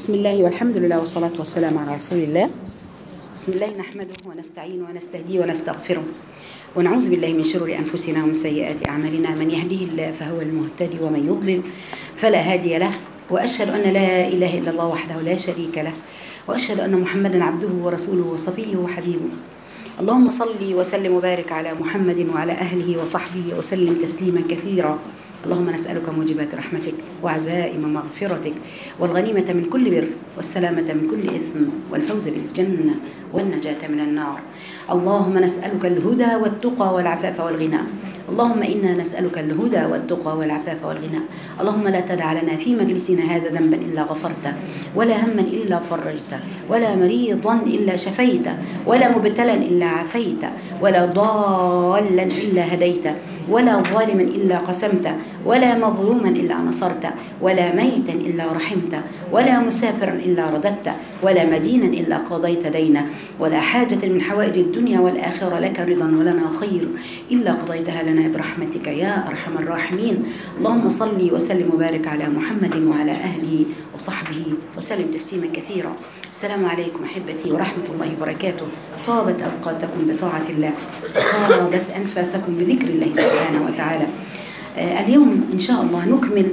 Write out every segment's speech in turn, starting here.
بسم الله والحمد لله والصلاة والسلام على رسول الله بسم الله نحمده ونستعين ونستهديه ونستغفره ونعوذ بالله من شرور أنفسنا ومن سيئات أعمالنا من يهده الله فهو المهتدي ومن يضلل فلا هادي له وأشهد أن لا إله إلا الله وحده لا شريك له وأشهد أن محمدا عبده ورسوله وصفيه وحبيبه اللهم صل وسلم وبارك على محمد وعلى أهله وصحبه وسلم تسليما كثيرا اللهم نسألك موجبات رحمتك وعزائم مغفرتك والغنيمة من كل بر والسلامة من كل إثم والفوز بالجنة والنجاة من النار اللهم نسألك الهدى والتقى والعفاف والغنى اللهم إنا نسألك الهدى والتقى والعفاف والغنى اللهم لا تدع لنا في مجلسنا هذا ذنبا إلا غفرته ولا هما إلا فرجته ولا مريضا إلا شفيته ولا مبتلا إلا عافيته ولا ضالا إلا هديته ولا ظالما إلا قسمته ولا مظلوما إلا نصرته ولا ميتا إلا رحمته ولا مسافرا إلا رددته ولا مدينا إلا قضيت دينه ولا حاجة من حوائج الدنيا والآخرة لك رضا ولنا خير إلا قضيتها لنا برحمتك يا أرحم الراحمين اللهم صل وسلم وبارك على محمد وعلى أهله وصحبه وسلم تسليما كثيرا السلام عليكم أحبتي ورحمة الله وبركاته طابت أوقاتكم بطاعة الله طابت أنفاسكم بذكر الله سبحانه وتعالى آه اليوم إن شاء الله نكمل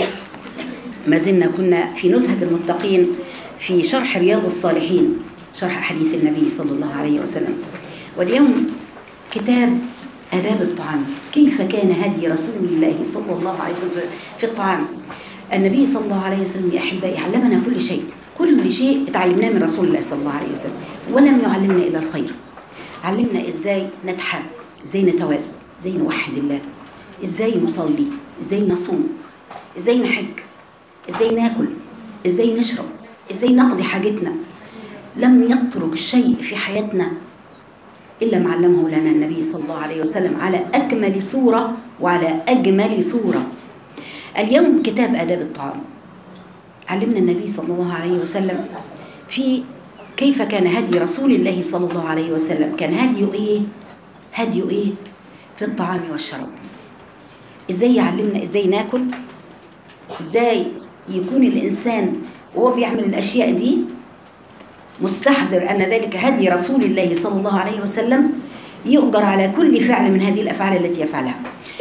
ما زلنا كنا في نزهة المتقين في شرح رياض الصالحين شرح حديث النبي صلى الله عليه وسلم واليوم كتاب آداب الطعام كيف كان هدي رسول الله صلى الله عليه وسلم في الطعام النبي صلى الله عليه وسلم يا أحبائي علمنا كل شيء كل شيء اتعلمناه من رسول الله صلى الله عليه وسلم ولم يعلمنا إلا الخير علمنا إزاي نتحب إزاي نتوالى إزاي نوحد الله إزاي نصلي إزاي نصوم إزاي نحج إزاي ناكل إزاي نشرب إزاي نقضي حاجتنا لم يترك شيء في حياتنا إلا ما علمه لنا النبي صلى الله عليه وسلم على أكمل صورة وعلى أجمل صورة اليوم كتاب آداب الطعام علمنا النبي صلى الله عليه وسلم في كيف كان هدي رسول الله صلى الله عليه وسلم كان هديه إيه هديه إيه في الطعام والشراب إزاي يعلمنا إزاي ناكل إزاي يكون الإنسان وهو بيعمل الأشياء دي مستحضر أن ذلك هدي رسول الله صلى الله عليه وسلم يؤجر على كل فعل من هذه الأفعال التي يفعلها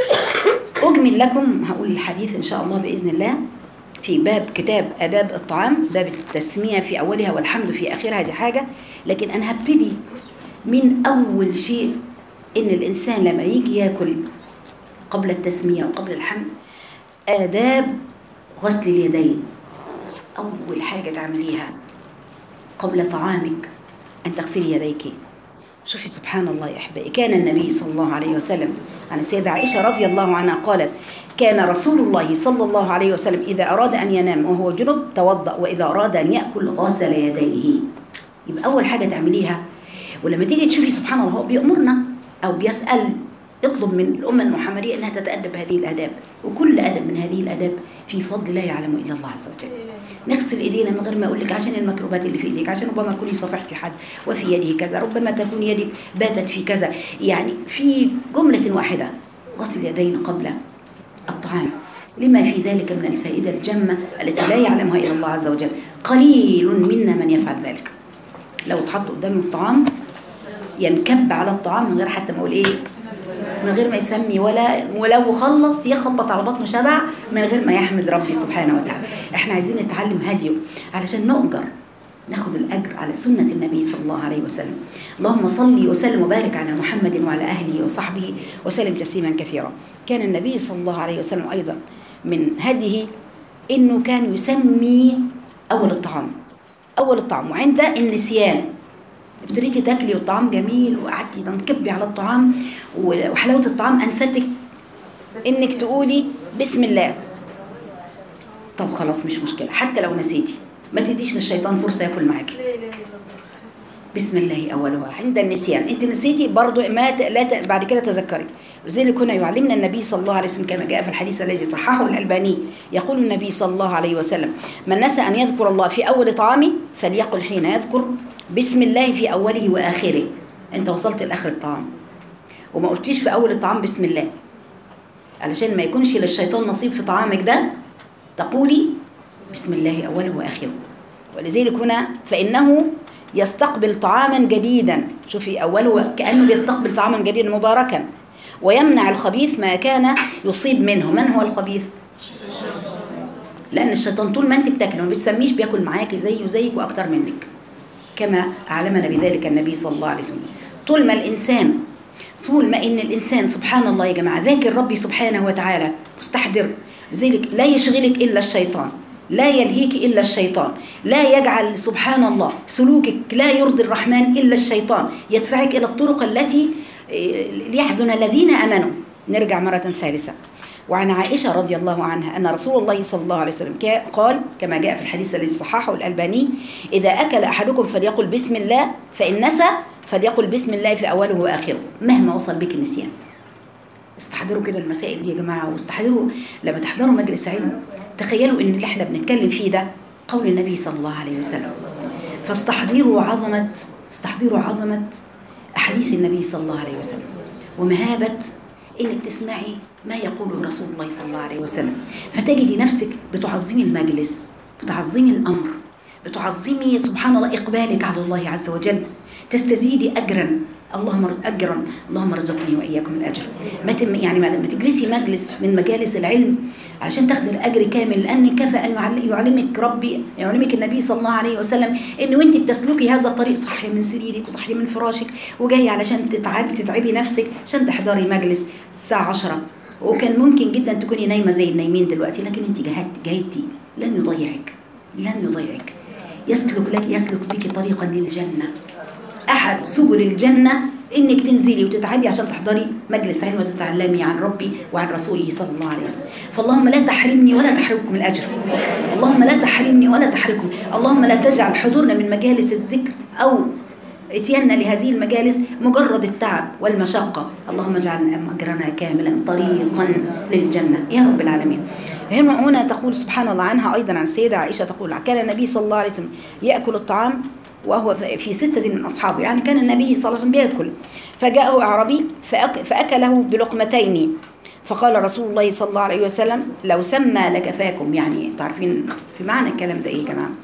أجمل لكم هقول الحديث إن شاء الله بإذن الله في باب كتاب آداب الطعام باب التسمية في أولها والحمد في آخرها دي حاجة لكن أنا هبتدي من أول شيء إن الإنسان لما يجي ياكل قبل التسمية وقبل الحمد آداب غسل اليدين أول حاجة تعمليها قبل طعامك أن تغسلي يديك شوفي سبحان الله يا أحبائي كان النبي صلى الله عليه وسلم عن السيدة عائشة رضي الله عنها قالت كان رسول الله صلى الله عليه وسلم إذا أراد أن ينام وهو جنب توضأ وإذا أراد أن يأكل غسل يديه يبقى أول حاجة تعمليها ولما تيجي تشوفي سبحان الله هو بيأمرنا أو بيسأل اطلب من الأمة المحمدية أنها تتأدب هذه الآداب وكل أدب من هذه الآداب في فضل لا يعلم إلا الله عز وجل نغسل ايدينا من غير ما اقول لك عشان الميكروبات اللي في ايديك عشان ربما تكوني صافحتي حد وفي يده كذا ربما تكون يدك باتت في كذا يعني في جملة واحدة غسل اليدين قبل الطعام لما في ذلك من الفائدة الجمة التي لا يعلمها إلا الله عز وجل قليل منا من يفعل ذلك لو اتحط قدامه الطعام ينكب على الطعام من غير حتى ما اقول ايه من غير ما يسمي ولا ولو خلص يخبط على بطنه شبع من غير ما يحمد ربي سبحانه وتعالى احنا عايزين نتعلم هديه علشان نؤجر ناخذ الاجر على سنه النبي صلى الله عليه وسلم اللهم صل وسلم وبارك على محمد وعلى اهله وصحبه وسلم تسليما كثيرا كان النبي صلى الله عليه وسلم ايضا من هديه انه كان يسمي اول الطعام اول الطعام وعند النسيان ابتديتي تاكلي والطعام جميل وقعدتي تنكبي على الطعام وحلاوه الطعام انستك انك تقولي بسم الله طب خلاص مش مشكله حتى لو نسيتي ما تديش للشيطان فرصه ياكل معاكي بسم الله اولها عند النسيان انت نسيتي برضو ما ت... لا ت... بعد كده تذكري لذلك هنا يعلمنا النبي صلى الله عليه وسلم كما جاء في الحديث الذي صححه الألباني يقول النبي صلى الله عليه وسلم من نسى أن يذكر الله في أول طعامه فليقل حين يذكر بسم الله في أوله وآخره أنت وصلت لآخر الطعام وما قلتيش في أول الطعام بسم الله علشان ما يكونش للشيطان نصيب في طعامك ده تقولي بسم الله أوله وآخره ولذلك هنا فإنه يستقبل طعاما جديدا شوفي أوله كأنه بيستقبل طعاما جديدا مباركا ويمنع الخبيث ما كان يصيب منه من هو الخبيث لأن الشيطان طول ما أنت بتاكل ما بتسميش بياكل معاكي زيه وزيك وأكتر منك كما علمنا بذلك النبي صلى الله عليه وسلم طول ما الإنسان طول ما إن الإنسان سبحان الله يا جماعة ذاكر ربي سبحانه وتعالى مستحضر لذلك لا يشغلك إلا الشيطان لا يلهيك إلا الشيطان لا يجعل سبحان الله سلوكك لا يرضي الرحمن إلا الشيطان يدفعك إلى الطرق التي ليحزن الذين امنوا نرجع مره ثالثه وعن عائشه رضي الله عنها ان رسول الله صلى الله عليه وسلم قال كما جاء في الحديث الذي صححه الالباني اذا اكل احدكم فليقل بسم الله فان نسى فليقل بسم الله في اوله واخره مهما وصل بك النسيان استحضروا كده المسائل دي يا جماعه واستحضروا لما تحضروا مجلس علم تخيلوا ان اللي احنا بنتكلم فيه ده قول النبي صلى الله عليه وسلم فاستحضروا عظمه استحضروا عظمه أحاديث النبي صلى الله عليه وسلم ومهابة إنك تسمعي ما يقوله رسول الله صلى الله عليه وسلم فتجدي نفسك بتعظمي المجلس بتعظمي الأمر بتعظمي سبحان الله إقبالك على الله عز وجل تستزيدي أجرا اللهم اجرا اللهم ارزقني واياكم الاجر ما تم يعني ما تجلسي مجلس من مجالس العلم علشان تاخدي الاجر كامل لان كفى ان يعلمك ربي يعلمك النبي صلى الله عليه وسلم ان وانت بتسلكي هذا الطريق صحي من سريرك وصحي من فراشك وجاي علشان تتعبي تتعبي نفسك عشان تحضري مجلس الساعه 10 وكان ممكن جدا تكوني نايمه زي النايمين دلوقتي لكن انت جهدت جهدتي لن يضيعك لن يضيعك يسلك لك يسلك بك طريقا للجنه احد سبل الجنه انك تنزلي وتتعبي عشان تحضري مجلس علم وتتعلمي عن ربي وعن رسوله صلى الله عليه وسلم فاللهم لا تحرمني ولا تحرمكم الاجر اللهم لا تحرمني ولا تحرمكم اللهم لا تجعل حضورنا من مجالس الذكر او اتياننا لهذه المجالس مجرد التعب والمشقة اللهم اجعل أجرنا كاملا طريقا للجنة يا رب العالمين هنا هنا تقول سبحان الله عنها أيضا عن السيدة عائشة تقول كان النبي صلى الله عليه وسلم يأكل الطعام وهو في ستة من أصحابه يعني كان النبي صلى الله عليه وسلم بيأكل فجاءه أعرابي فأك فأكله بلقمتين فقال رسول الله صلى الله عليه وسلم لو سمى لكفاكم يعني تعرفين في معنى الكلام ده إيه يا جماعة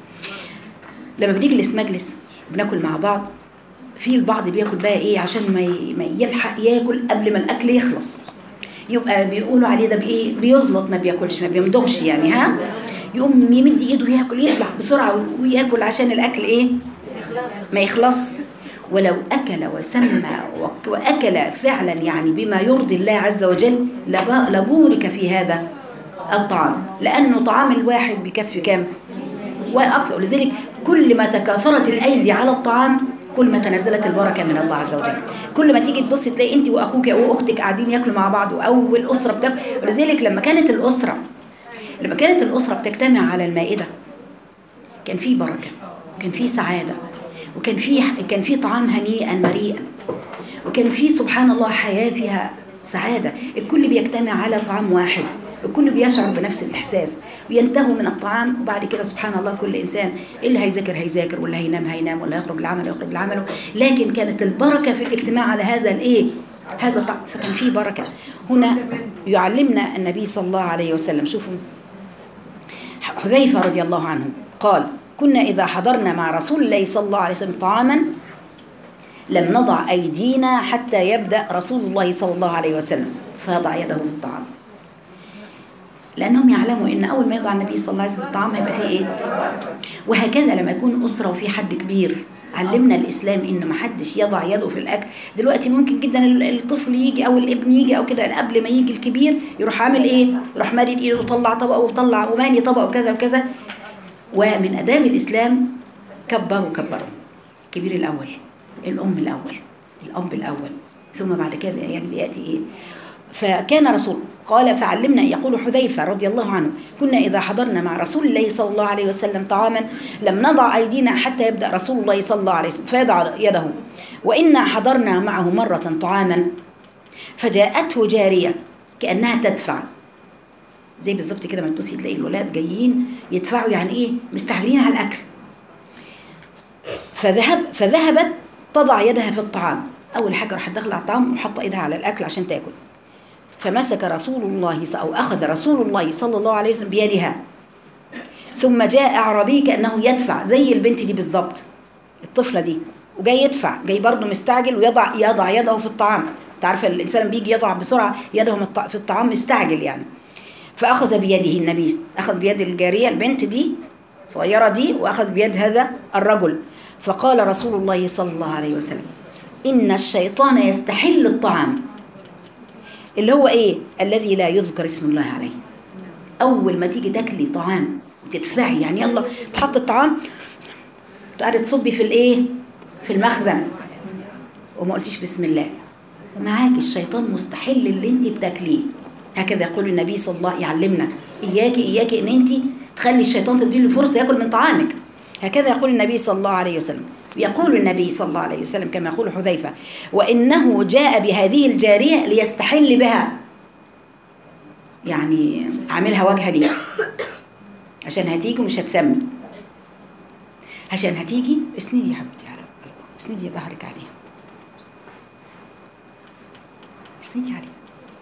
لما بنجلس مجلس بناكل مع بعض في البعض بياكل بقى ايه عشان ما ما يلحق ياكل قبل ما الاكل يخلص يبقى بيقولوا عليه ده بايه بيزلط ما بياكلش ما بيمضغش يعني ها يقوم يمد ايده ياكل يطلع بسرعه وياكل عشان الاكل ايه ما يخلص ولو أكل وسمى وأكل فعلا يعني بما يرضي الله عز وجل لبورك في هذا الطعام لأنه طعام الواحد بيكفي كام وأكثر لذلك كل ما تكاثرت الأيدي على الطعام كل ما تنزلت البركة من الله عز وجل كل ما تيجي تبص تلاقي أنت وأخوك أو أختك قاعدين ياكلوا مع بعض أو الأسرة بتاكل ولذلك لما كانت الأسرة لما كانت الأسرة بتجتمع على المائدة كان في بركة وكان في سعادة وكان في كان في طعام هنيئا مريئا وكان في سبحان الله حياة فيها سعادة الكل بيجتمع على طعام واحد الكل بيشعر بنفس الإحساس بينتهوا من الطعام وبعد كده سبحان الله كل إنسان اللي هيذاكر هيذاكر واللي هينام هينام واللي هيخرج العمل يخرج العمل لكن كانت البركة في الاجتماع على هذا الإيه هذا الطعام فكان في بركة هنا يعلمنا النبي صلى الله عليه وسلم شوفوا حذيفة رضي الله عنه قال كنا إذا حضرنا مع رسول الله صلى الله عليه وسلم طعاما لم نضع أيدينا حتى يبدأ رسول الله صلى الله عليه وسلم فيضع يده في الطعام لأنهم يعلموا إن أول ما يضع النبي صلى الله عليه وسلم في الطعام هيبقى فيه إيه وهكذا لما يكون أسرة وفي حد كبير علمنا الإسلام إن ما حدش يضع يده في الأكل دلوقتي ممكن جدا الطفل يجي أو الابن يجي أو كده قبل ما يجي الكبير يروح عامل إيه يروح مالي إيده وطلع طبقه وطلع ومالي طبقه وكذا وكذا ومن آداب الإسلام كبروا كبروا الكبير الأول الأم الأول الأب الأول ثم بعد كده يأتي إيه فكان رسول قال فعلمنا يقول حذيفة رضي الله عنه كنا إذا حضرنا مع رسول الله صلى الله عليه وسلم طعاما لم نضع أيدينا حتى يبدأ رسول الله صلى الله عليه وسلم فيضع يده وإنا حضرنا معه مرة طعاما فجاءته جارية كأنها تدفع زي بالظبط كده ما تبصي تلاقي الولاد جايين يدفعوا يعني ايه مستعجلين على الاكل فذهب فذهبت تضع يدها في الطعام اول حاجه راحت داخله على الطعام وحاطه ايدها على الاكل عشان تاكل فمسك رسول الله او اخذ رسول الله صلى الله عليه وسلم بيدها ثم جاء أعرابي كأنه يدفع زي البنت دي بالظبط الطفلة دي وجاي يدفع جاي برضه مستعجل ويضع يضع يده في الطعام انت عارفه الانسان بيجي يضع بسرعه يده في الطعام مستعجل يعني فاخذ بيده النبي اخذ بيد الجاريه البنت دي صغيره دي واخذ بيد هذا الرجل فقال رسول الله صلى الله عليه وسلم ان الشيطان يستحل الطعام اللي هو ايه الذي لا يذكر اسم الله عليه اول ما تيجي تاكلي طعام وتدفعي يعني يلا تحط الطعام تقعدي تصبي في الايه في المخزن وما قلتيش بسم الله معاك الشيطان مستحل اللي انت بتاكليه هكذا يقول النبي صلى الله عليه يعلمنا اياكي اياكي ان انت تخلي الشيطان تديله فرصه ياكل من طعامك هكذا يقول النبي صلى الله عليه وسلم يقول النبي صلى الله عليه وسلم كما يقول حذيفه وانه جاء بهذه الجاريه ليستحل بها يعني عاملها وجهه ليه عشان هتيجي ومش هتسمي عشان هتيجي اسندي يا حبيبتي على اسندي ظهرك عليها اسندي عليها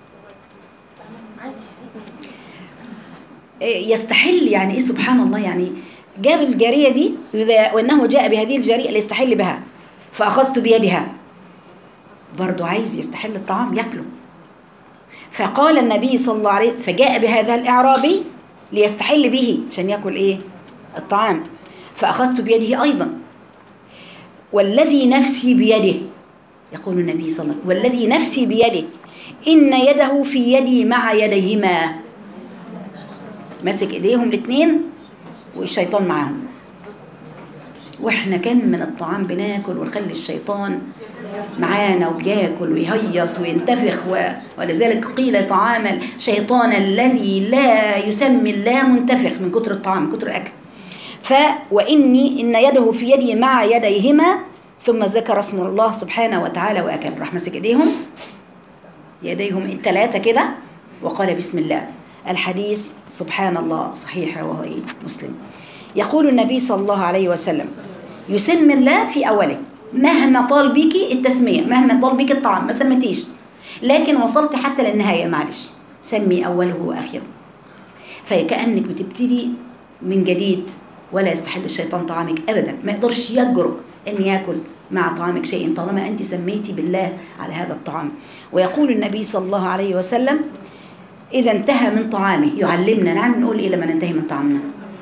يستحل يعني ايه سبحان الله يعني جاب الجاريه دي وانه جاء بهذه الجاريه ليستحل بها فاخذت بيدها برضه عايز يستحل الطعام ياكله فقال النبي صلى الله عليه فجاء بهذا الاعرابي ليستحل به عشان ياكل ايه الطعام فاخذت بيده ايضا والذي نفسي بيده يقول النبي صلى الله عليه وسلم والذي نفسي بيده ان يده في يدي مع يديهما ماسك ايديهم الاثنين والشيطان معاهم واحنا كم من الطعام بناكل ونخلي الشيطان معانا وبياكل ويهيص وينتفخ و... ولذلك قيل طعام الشيطان الذي لا يسمي الله منتفخ من كتر الطعام من كتر الاكل ف واني ان يده في يدي مع يديهما ثم ذكر اسم الله سبحانه وتعالى واكل راح ماسك ايديهم يديهم الثلاثه كده وقال بسم الله الحديث سبحان الله صحيح رواه مسلم يقول النبي صلى الله عليه وسلم يسمي الله في اوله مهما طال بيكي التسميه مهما طال بيكي الطعام ما سميتيش لكن وصلت حتى للنهايه معلش سمي اوله واخره فكانك بتبتدي من جديد ولا يستحل الشيطان طعامك ابدا ما يقدرش يجرؤ ان ياكل مع طعامك شيء طالما انت سميتي بالله على هذا الطعام ويقول النبي صلى الله عليه وسلم إذا انتهى من طعامه يعلمنا نعم نقول إيه لما ننتهي من طعامنا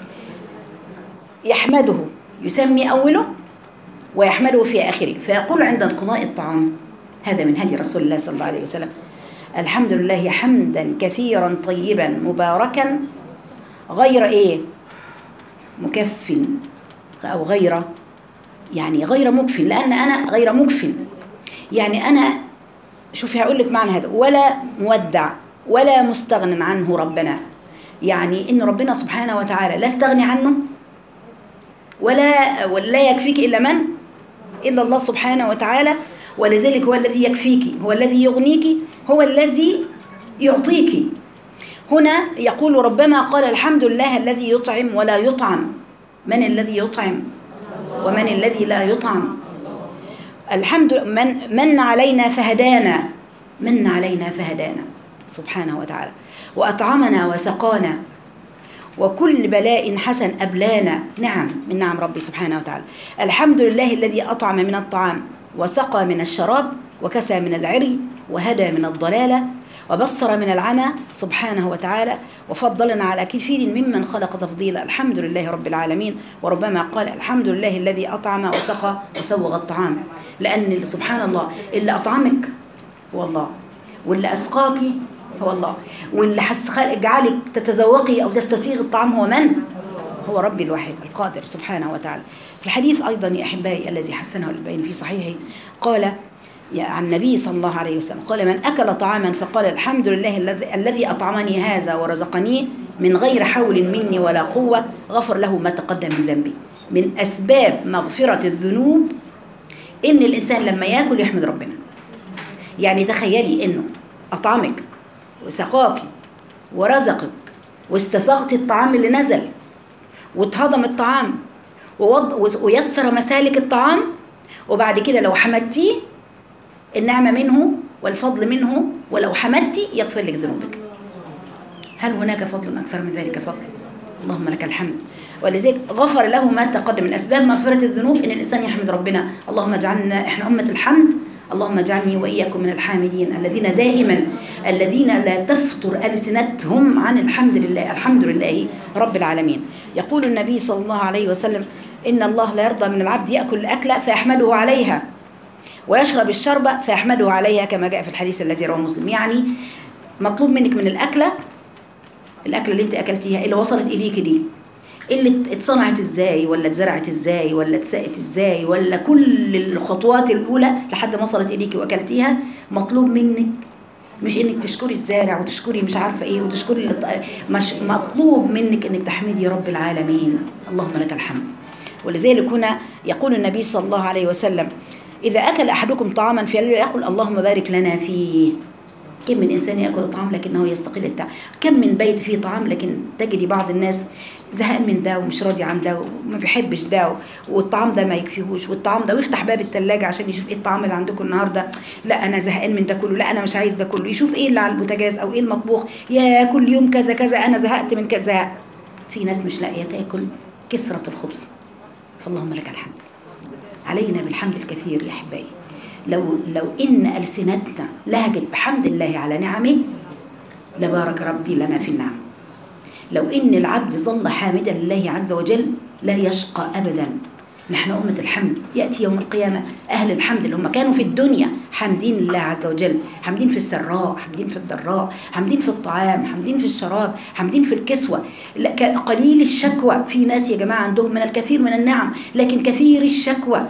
يحمده يسمي أوله ويحمده في آخره فيقول عند انقضاء الطعام هذا من هدي رسول الله صلى الله عليه وسلم الحمد لله حمدا كثيرا طيبا مباركا غير إيه مكف أو غير يعني غير مكف لأن أنا غير مكف يعني أنا شوفي هقول لك معنى هذا ولا مودع ولا مستغن عنه ربنا يعني ان ربنا سبحانه وتعالى لا استغني عنه ولا ولا يكفيك الا من الا الله سبحانه وتعالى ولذلك هو الذي يكفيك هو الذي يغنيك هو الذي يعطيك هنا يقول ربما قال الحمد لله الذي يطعم ولا يطعم من الذي يطعم ومن الذي لا يطعم الحمد من من علينا فهدانا من علينا فهدانا سبحانه وتعالى وأطعمنا وسقانا وكل بلاء حسن أبلانا نعم من نعم ربي سبحانه وتعالى الحمد لله الذي أطعم من الطعام وسقى من الشراب وكسى من العري وهدى من الضلالة وبصر من العمى سبحانه وتعالى وفضلنا على كثير ممن خلق تفضيلا الحمد لله رب العالمين وربما قال الحمد لله الذي أطعم وسقى وسوغ الطعام لأن سبحان الله اللي أطعمك هو الله واللي أسقاك هو الله واللي جعلك تتذوقي أو تستسيغ الطعام هو من؟ هو ربي الواحد القادر سبحانه وتعالى في الحديث أيضا يا أحبائي الذي حسنه البين في صحيحه قال عن النبي صلى الله عليه وسلم قال من أكل طعاما فقال الحمد لله الذي الذي أطعمني هذا ورزقني من غير حول مني ولا قوة غفر له ما تقدم من ذنبي من أسباب مغفرة الذنوب إن الإنسان لما يأكل يحمد ربنا يعني تخيلي إنه أطعمك وسقاك ورزقك واستساغت الطعام اللي نزل واتهضم الطعام ويسر مسالك الطعام وبعد كده لو حمدتيه النعمة منه والفضل منه ولو حمدتي يغفر لك ذنوبك هل هناك فضل أكثر من ذلك فضل اللهم لك الحمد ولذلك غفر له ما تقدم من اسباب مغفره الذنوب ان الانسان يحمد ربنا اللهم اجعلنا احنا امه الحمد اللهم اجعلني واياكم من الحامدين الذين دائما الذين لا تفتر السنتهم عن الحمد لله الحمد لله رب العالمين يقول النبي صلى الله عليه وسلم ان الله لا يرضى من العبد ياكل الاكله فيحمده عليها ويشرب الشربة فيحمده عليها كما جاء في الحديث الذي رواه مسلم يعني مطلوب منك من الأكلة الأكلة اللي أنت أكلتيها اللي وصلت إليك دي اللي اتصنعت ازاي ولا اتزرعت ازاي ولا اتسقت ازاي ولا كل الخطوات الأولى لحد ما وصلت إليك وأكلتيها مطلوب منك مش انك تشكري الزارع وتشكري مش عارفه ايه وتشكري اللي ط- مش مطلوب منك انك تحمدي رب العالمين اللهم لك الحمد ولذلك هنا يقول النبي صلى الله عليه وسلم إذا أكل أحدكم طعاما فليقل اللهم بارك لنا فيه كم من إنسان يأكل الطعام لكنه يستقل التعب كم من بيت فيه طعام لكن تجدي بعض الناس زهقان من ده ومش راضي عن ده وما بيحبش ده والطعام ده ما يكفيهوش والطعام ده ويفتح باب التلاجة عشان يشوف ايه الطعام اللي عندكم النهارده لا انا زهقان من ده كله لا انا مش عايز ده كله يشوف ايه اللي على البوتاجاز او ايه المطبوخ يا كل يوم كذا كذا انا زهقت من كذا في ناس مش لاقيه تاكل كسرة الخبز فاللهم لك الحمد علينا بالحمد الكثير يا احبائي لو لو ان السنتنا لهجت بحمد الله على نعمه لبارك ربي لنا في النعم لو ان العبد ظل حامدا لله عز وجل لا يشقى ابدا نحن أمة الحمد يأتي يوم القيامة أهل الحمد اللي هم كانوا في الدنيا حامدين لله عز وجل حامدين في السراء حامدين في الضراء حامدين في الطعام حامدين في الشراب حامدين في الكسوة لا، ك- قليل الشكوى في ناس يا جماعة عندهم من الكثير من النعم لكن كثير الشكوى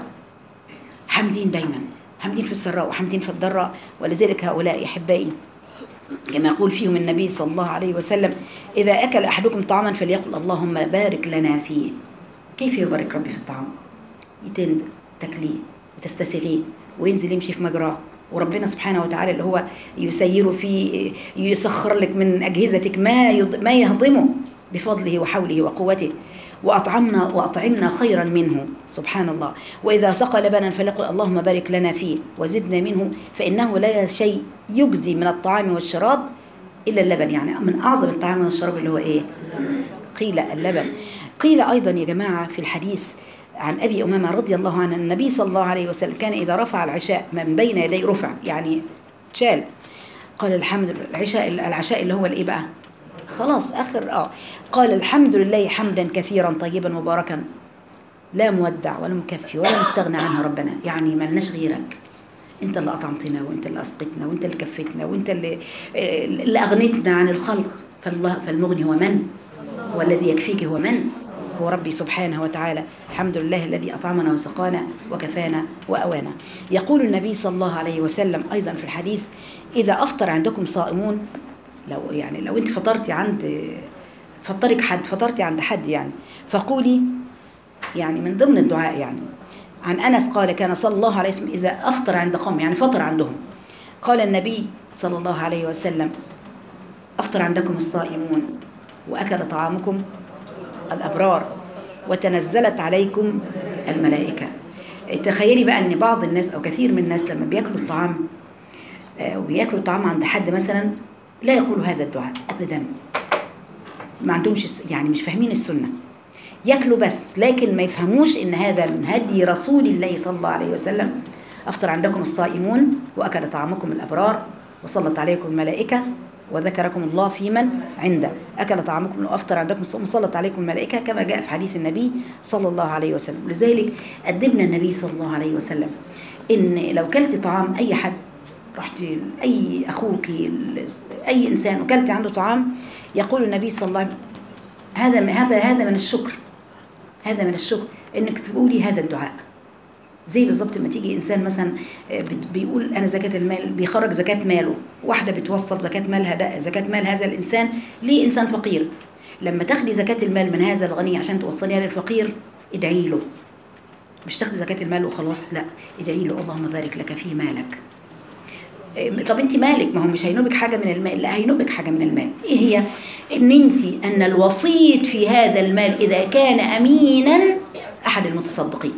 حامدين دايما حامدين في السراء وحامدين في الضراء ولذلك هؤلاء أحبائي كما يقول فيهم النبي صلى الله عليه وسلم إذا أكل أحدكم طعاما فليقل اللهم بارك لنا فيه كيف يبارك ربي في الطعام تنزل تاكليه وتستسيغيه وينزل يمشي في مجراه وربنا سبحانه وتعالى اللي هو يسير في يسخر لك من أجهزتك ما يض- ما يهضمه بفضله وحوله وقوته وأطعمنا وأطعمنا خيرا منه سبحان الله وإذا سقى لبنا فليقل اللهم بارك لنا فيه وزدنا منه فإنه لا شيء يجزي من الطعام والشراب إلا اللبن يعني من أعظم الطعام والشراب اللي هو إيه قيل اللبن قيل أيضا يا جماعة في الحديث عن أبي أمامة رضي الله عنه النبي صلى الله عليه وسلم كان إذا رفع العشاء من بين يديه رفع يعني شال قال الحمد لله العشاء العشاء اللي هو الإيه بقى خلاص آخر آه قال الحمد لله حمدا كثيرا طيبا مباركا لا مودع ولا مكفي ولا مستغنى عنها ربنا يعني ما لناش غيرك انت اللي اطعمتنا وانت اللي اسقتنا وانت اللي كفتنا وانت اللي اللي اغنتنا عن الخلق فالله فالمغني هو من والذي يكفيك هو من هو ربي سبحانه وتعالى الحمد لله الذي اطعمنا وسقانا وكفانا واوانا يقول النبي صلى الله عليه وسلم ايضا في الحديث اذا افطر عندكم صائمون لو يعني لو انت فطرتي عند فطرك حد فطرتي عند حد يعني فقولي يعني من ضمن الدعاء يعني عن انس قال كان صلى الله عليه وسلم اذا افطر عند قوم يعني فطر عندهم قال النبي صلى الله عليه وسلم افطر عندكم الصائمون واكل طعامكم الابرار وتنزلت عليكم الملائكه تخيلي بقى ان بعض الناس او كثير من الناس لما بياكلوا الطعام آه، وبياكلوا الطعام عند حد مثلا لا يقولوا هذا الدعاء ابدا ما عندهمش الس- يعني مش فاهمين السنه ياكلوا بس لكن ما يفهموش ان هذا من هدي رسول الله صلى الله عليه وسلم افطر عندكم الصائمون واكل طعامكم الابرار وصلت عليكم الملائكه وذكركم الله في من عنده اكل طعامكم وافطر عندكم الصوم وصلت عليكم الملائكه كما جاء في حديث النبي صلى الله عليه وسلم لذلك ادبنا النبي صلى الله عليه وسلم ان لو كلت طعام اي حد رحت اي اخوك اي انسان وكلت عنده طعام يقول النبي صلى الله عليه وسلم هذا هذا هذا من الشكر هذا من الشكر انك تقولي هذا الدعاء زي بالظبط لما تيجي انسان مثلا آه، بت- بيقول انا زكاه المال بيخرج زكاه ماله واحده بتوصل زكاه مالها ده زكاه مال هذا الانسان لانسان فقير لما تاخدي زكاه المال من هذا الغني عشان توصليها للفقير ادعي له مش تاخدي زكاه المال وخلاص لا ادعي له اللهم بارك لك في مالك إيه، طب انت مالك ما هو مش هينوبك حاجه من المال لا هينوبك حاجه من المال ايه هي ان انت ان الوسيط في هذا المال اذا كان امينا احد المتصدقين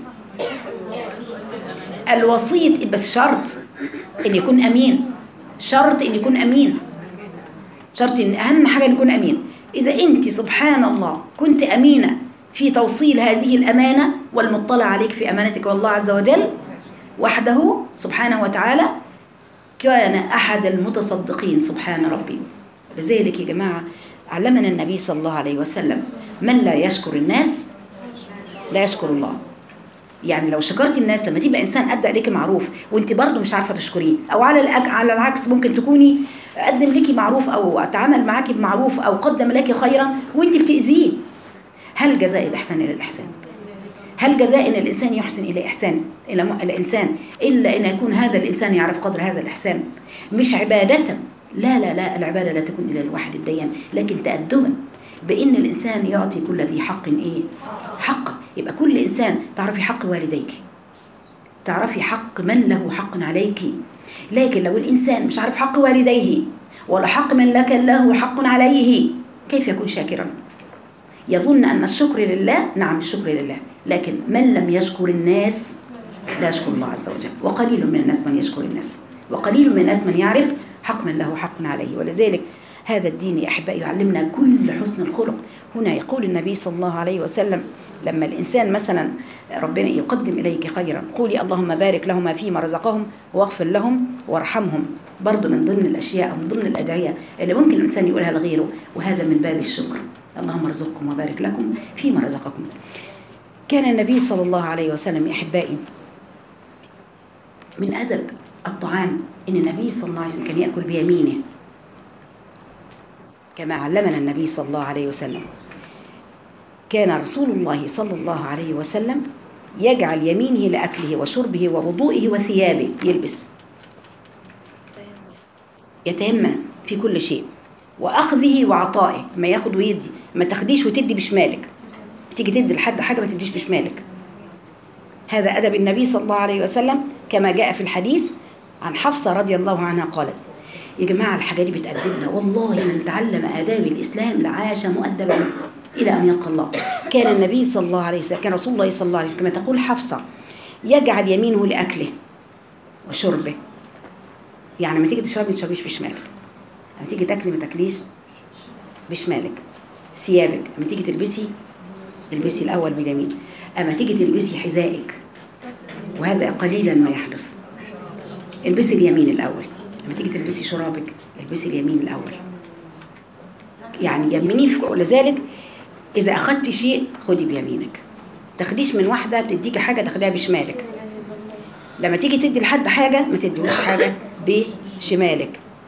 الوسيط بس شرط ان يكون امين شرط ان يكون امين شرط ان اهم حاجه ان يكون امين اذا انت سبحان الله كنت امينه في توصيل هذه الأمانة والمطلع عليك في أمانتك والله عز وجل وحده سبحانه وتعالى كان أحد المتصدقين سبحان ربي لذلك يا جماعة علمنا النبي صلى الله عليه وسلم من لا يشكر الناس لا يشكر الله يعني لو شكرت الناس لما تبقى انسان ادى عليك معروف وانت برضه مش عارفه تشكريه او على الأج... على العكس ممكن تكوني قدم لك معروف او اتعامل معاكي بمعروف او قدم لك خيرا وانت بتاذيه هل جزاء الاحسان الى الاحسان هل جزاء ان الانسان يحسن الى احسان الى م... الانسان الا ان يكون هذا الانسان يعرف قدر هذا الاحسان مش عباده لا لا لا العباده لا تكون الى الواحد الديان لكن تادبا بان الانسان يعطي كل ذي حق ايه حقه يبقى كل انسان تعرفي حق والديك تعرفي حق من له حق عليك لكن لو الانسان مش عارف حق والديه ولا حق من لك له حق عليه كيف يكون شاكرا يظن ان الشكر لله نعم الشكر لله لكن من لم يشكر الناس لا يشكر الله عز وجل وقليل من الناس من يشكر الناس وقليل من الناس من يعرف حق من له حق عليه ولذلك هذا الدين يا احبائي يعلمنا كل حسن الخلق هنا يقول النبي صلى الله عليه وسلم لما الانسان مثلا ربنا يقدم اليك خيرا قولي اللهم بارك لهما فيما رزقهم واغفر لهم وارحمهم برضه من ضمن الاشياء او من ضمن الادعيه اللي ممكن الانسان يقولها لغيره وهذا من باب الشكر اللهم ارزقكم وبارك لكم فيما رزقكم كان النبي صلى الله عليه وسلم يا احبائي من ادب الطعام ان النبي صلى الله عليه وسلم كان ياكل بيمينه كما علمنا النبي صلى الله عليه وسلم كان رسول الله صلى الله عليه وسلم يجعل يمينه لأكله وشربه ووضوئه وثيابه يلبس يتيمم في كل شيء وأخذه وعطائه ما ياخد ويدي ما تاخديش وتدي بشمالك تيجي تدي لحد حاجة ما تديش بشمالك هذا أدب النبي صلى الله عليه وسلم كما جاء في الحديث عن حفصة رضي الله عنها قالت يا جماعة الحاجة دي بتأدبنا والله من تعلم آداب الإسلام لعاش مؤدبا إلى أن يلقى الله كان النبي صلى الله عليه وسلم كان رسول الله صلى الله عليه وسلم كما تقول حفصة يجعل يمينه لأكله وشربه يعني لما تيجي تشربي ما تشربيش بشمالك لما تيجي تاكلي ما تاكليش بشمالك ثيابك لما تيجي تلبسي البسي الأول باليمين أما تيجي تلبسي حذائك وهذا قليلا ما يحدث البسي اليمين الأول لما تيجي تلبسي شرابك البسي اليمين الأول يعني يمني في ولذلك إذا أخدتي شيء خدي بيمينك تاخديش من واحدة بتديكي حاجة تاخديها بشمالك لما تيجي تدي لحد حاجة ما تديهوش حاجة بشمالك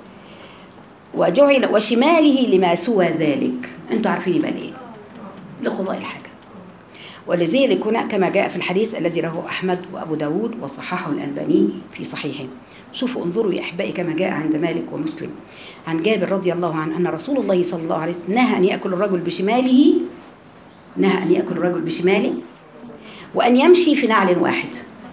وجعل وشماله لما سوى ذلك انتوا عارفين يبقى ليه لقضاء الحاجة ولذلك هنا كما جاء في الحديث الذي رواه أحمد وأبو داود وصححه الألباني في صحيحه شوفوا انظروا يا أحبائي كما جاء عند مالك ومسلم عن جابر رضي الله عنه أن رسول الله صلى الله عليه وسلم نهى أن يأكل الرجل بشماله نهى أن يأكل الرجل بشماله وأن يمشي في نعل واحد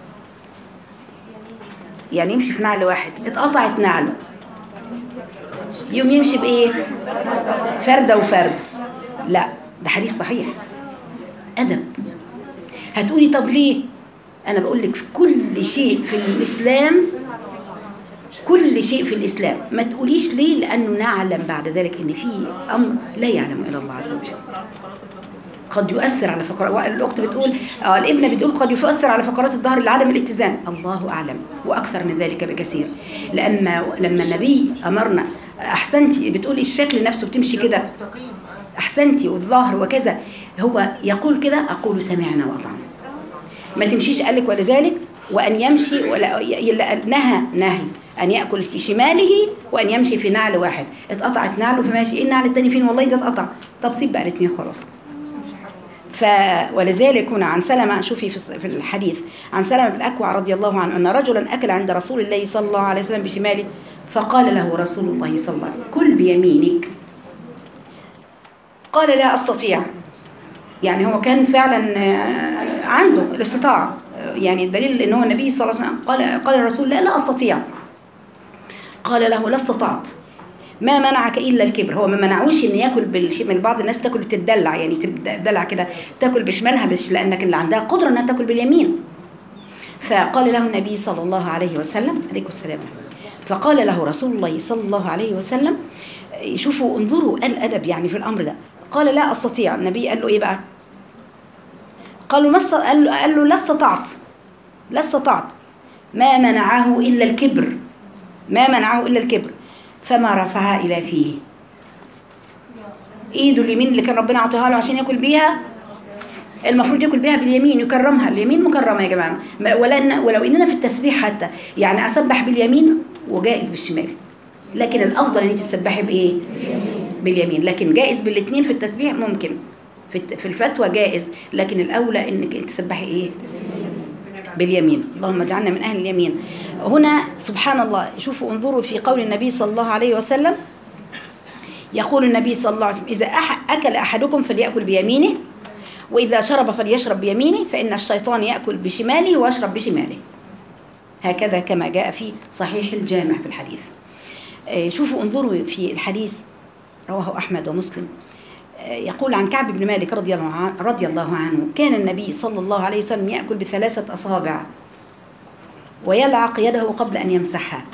يعني يمشي في نعل واحد اتقطعت نعله يوم يمشي بإيه فردة وفرد لا ده حديث صحيح أدب هتقولي طب ليه أنا بقول لك في كل شيء في الإسلام كل شيء في الإسلام ما تقوليش ليه لأنه نعلم بعد ذلك إن في أمر لا يعلم إلا الله عز وجل قد يؤثر على فقرات الأخت بتقول آه الابنة بتقول قد يؤثر على فقرات الظهر لعدم الاتزان الله أعلم وأكثر من ذلك بكثير لما لما النبي أمرنا أحسنتي بتقول الشكل نفسه بتمشي كده أحسنتي والظهر وكذا هو يقول كده أقول سمعنا وأطعنا ما تمشيش قال لك ولذلك وأن يمشي ولا نهى نهي أن يأكل في شماله وأن يمشي في نعل واحد اتقطعت نعله فماشي إيه النعل التاني فين والله ده اتقطع طب سيب بقى الاثنين خلاص ف ولذلك هنا عن سلمة شوفي في الحديث عن سلمة بن الأكوع رضي الله عنه أن رجلا أكل عند رسول الله صلى الله عليه وسلم بشماله فقال له رسول الله صلى الله عليه وسلم كل بيمينك قال لا أستطيع يعني هو كان فعلا عنده الاستطاعة يعني الدليل ان هو النبي صلى الله عليه وسلم قال قال الرسول لا لا استطيع قال له لا استطعت ما منعك الا الكبر هو ما منعوش ان ياكل بالش... من بعض الناس تاكل بتدلع يعني تدلع كده تاكل بشمالها مش لانك اللي عندها قدره انها تاكل باليمين فقال له النبي صلى الله عليه وسلم عليكم السلام فقال له رسول الله صلى الله عليه وسلم شوفوا انظروا الادب يعني في الامر ده قال لا استطيع النبي قال له ايه بقى قالوا ما است- قال له, قال له لا استطعت لا استطعت ما منعه إلا الكبر ما منعه إلا الكبر فما رفعها إلى فيه ايده اليمين اللي كان ربنا عطاها له عشان ياكل بيها المفروض ياكل بيها باليمين يكرمها اليمين مكرمه يا جماعه ما- ولن ولو اننا في التسبيح حتى يعني اسبح باليمين وجائز بالشمال لكن الافضل ان انت تسبحي بايه باليمين لكن جائز بالاثنين في التسبيح ممكن في الت- في الفتوى جائز لكن الاولى انك انت تسبحي ايه باليمين اللهم اجعلنا من اهل اليمين هنا سبحان الله شوفوا انظروا في قول النبي صلى الله عليه وسلم يقول النبي صلى الله عليه وسلم إذا أح أكل أحدكم فليأكل بيمينه وإذا شرب فليشرب بيمينه فإن الشيطان يأكل بشماله ويشرب بشماله هكذا كما جاء في صحيح الجامع في الحديث آه، شوفوا انظروا في الحديث رواه أحمد ومسلم آه، يقول عن كعب بن مالك رضي الله عنه, رضي الله عنه كان النبي صلى الله عليه وسلم يأكل بثلاثة أصابع ويلعق يده قبل أن يمسحها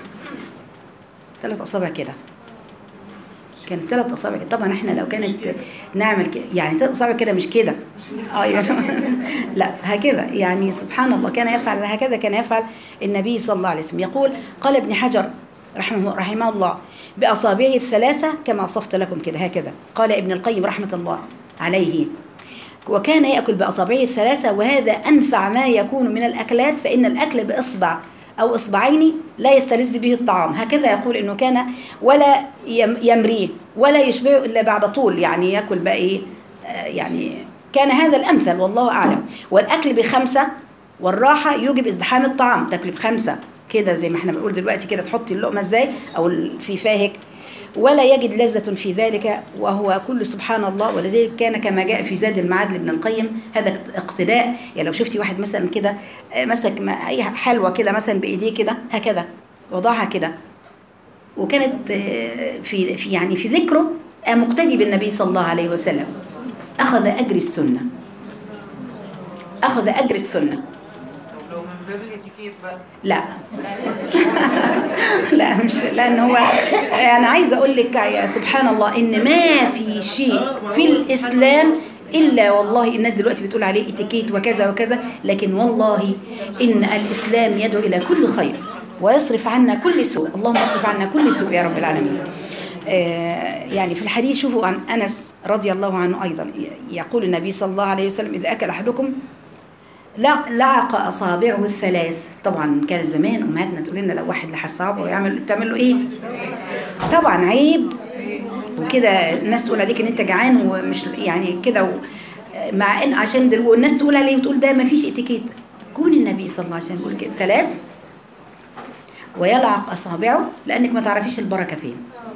ثلاث أصابع كده كانت ثلاث اصابع كده طبعا احنا لو كانت نعمل كده يعني ثلاث اصابع كده مش كده اه يعني لا هكذا يعني سبحان الله كان يفعل هكذا كان يفعل النبي صلى الله عليه وسلم يقول قال ابن حجر رحمه رحمه الله باصابعه الثلاثه كما وصفت لكم كده هكذا قال ابن القيم رحمه الله عليه وكان يأكل بأصابعه الثلاثة وهذا أنفع ما يكون من الأكلات فإن الأكل بإصبع أو إصبعين لا يستلذ به الطعام هكذا يقول إنه كان ولا يم- يمريه ولا يشبعه إلا بعد طول يعني يأكل بقى إيه آه، يعني كان هذا الأمثل والله أعلم والأكل بخمسة والراحة يوجب ازدحام الطعام تاكل بخمسة كده زي ما احنا بنقول دلوقتي كده تحطي اللقمة ازاي أو ال- في فاهك ولا يجد لذة في ذلك وهو كل سبحان الله ولذلك كان كما جاء في زاد المعاد لابن القيم هذا اقتداء يعني لو شفتي واحد مثلا كده آه، مسك ما- اي حلوى كده مثلا بايديه كده هكذا وضعها كده وكانت آه، في في يعني في ذكره آه، مقتدي بالنبي صلى الله عليه وسلم اخذ اجر السنه اخذ اجر السنه لو من باب الاتيكيت بقى لا لا مش لان هو انا عايزه اقول لك يا سبحان الله ان ما في شيء في الاسلام الا والله الناس دلوقتي بتقول عليه اتيكيت وكذا وكذا لكن والله ان الاسلام يدعو الى كل خير ويصرف عنا كل سوء اللهم اصرف عنا كل سوء يا رب العالمين آه، يعني في الحديث شوفوا عن انس رضي الله عنه ايضا يقول النبي صلى الله عليه وسلم اذا اكل احدكم لا لعق اصابعه الثلاث طبعا كان زمان امهاتنا تقول لنا لو واحد لحس صابعه يعمل تعمل له ايه طبعا عيب وكده الناس تقول عليك ان انت جعان ومش يعني كده و... مع ان عشان دل... والناس تقول عليه وتقول ده ما فيش اتيكيت كون النبي صلى الله عليه وسلم يقول كده ثلاث ويلعق اصابعه لانك ما تعرفيش البركه فين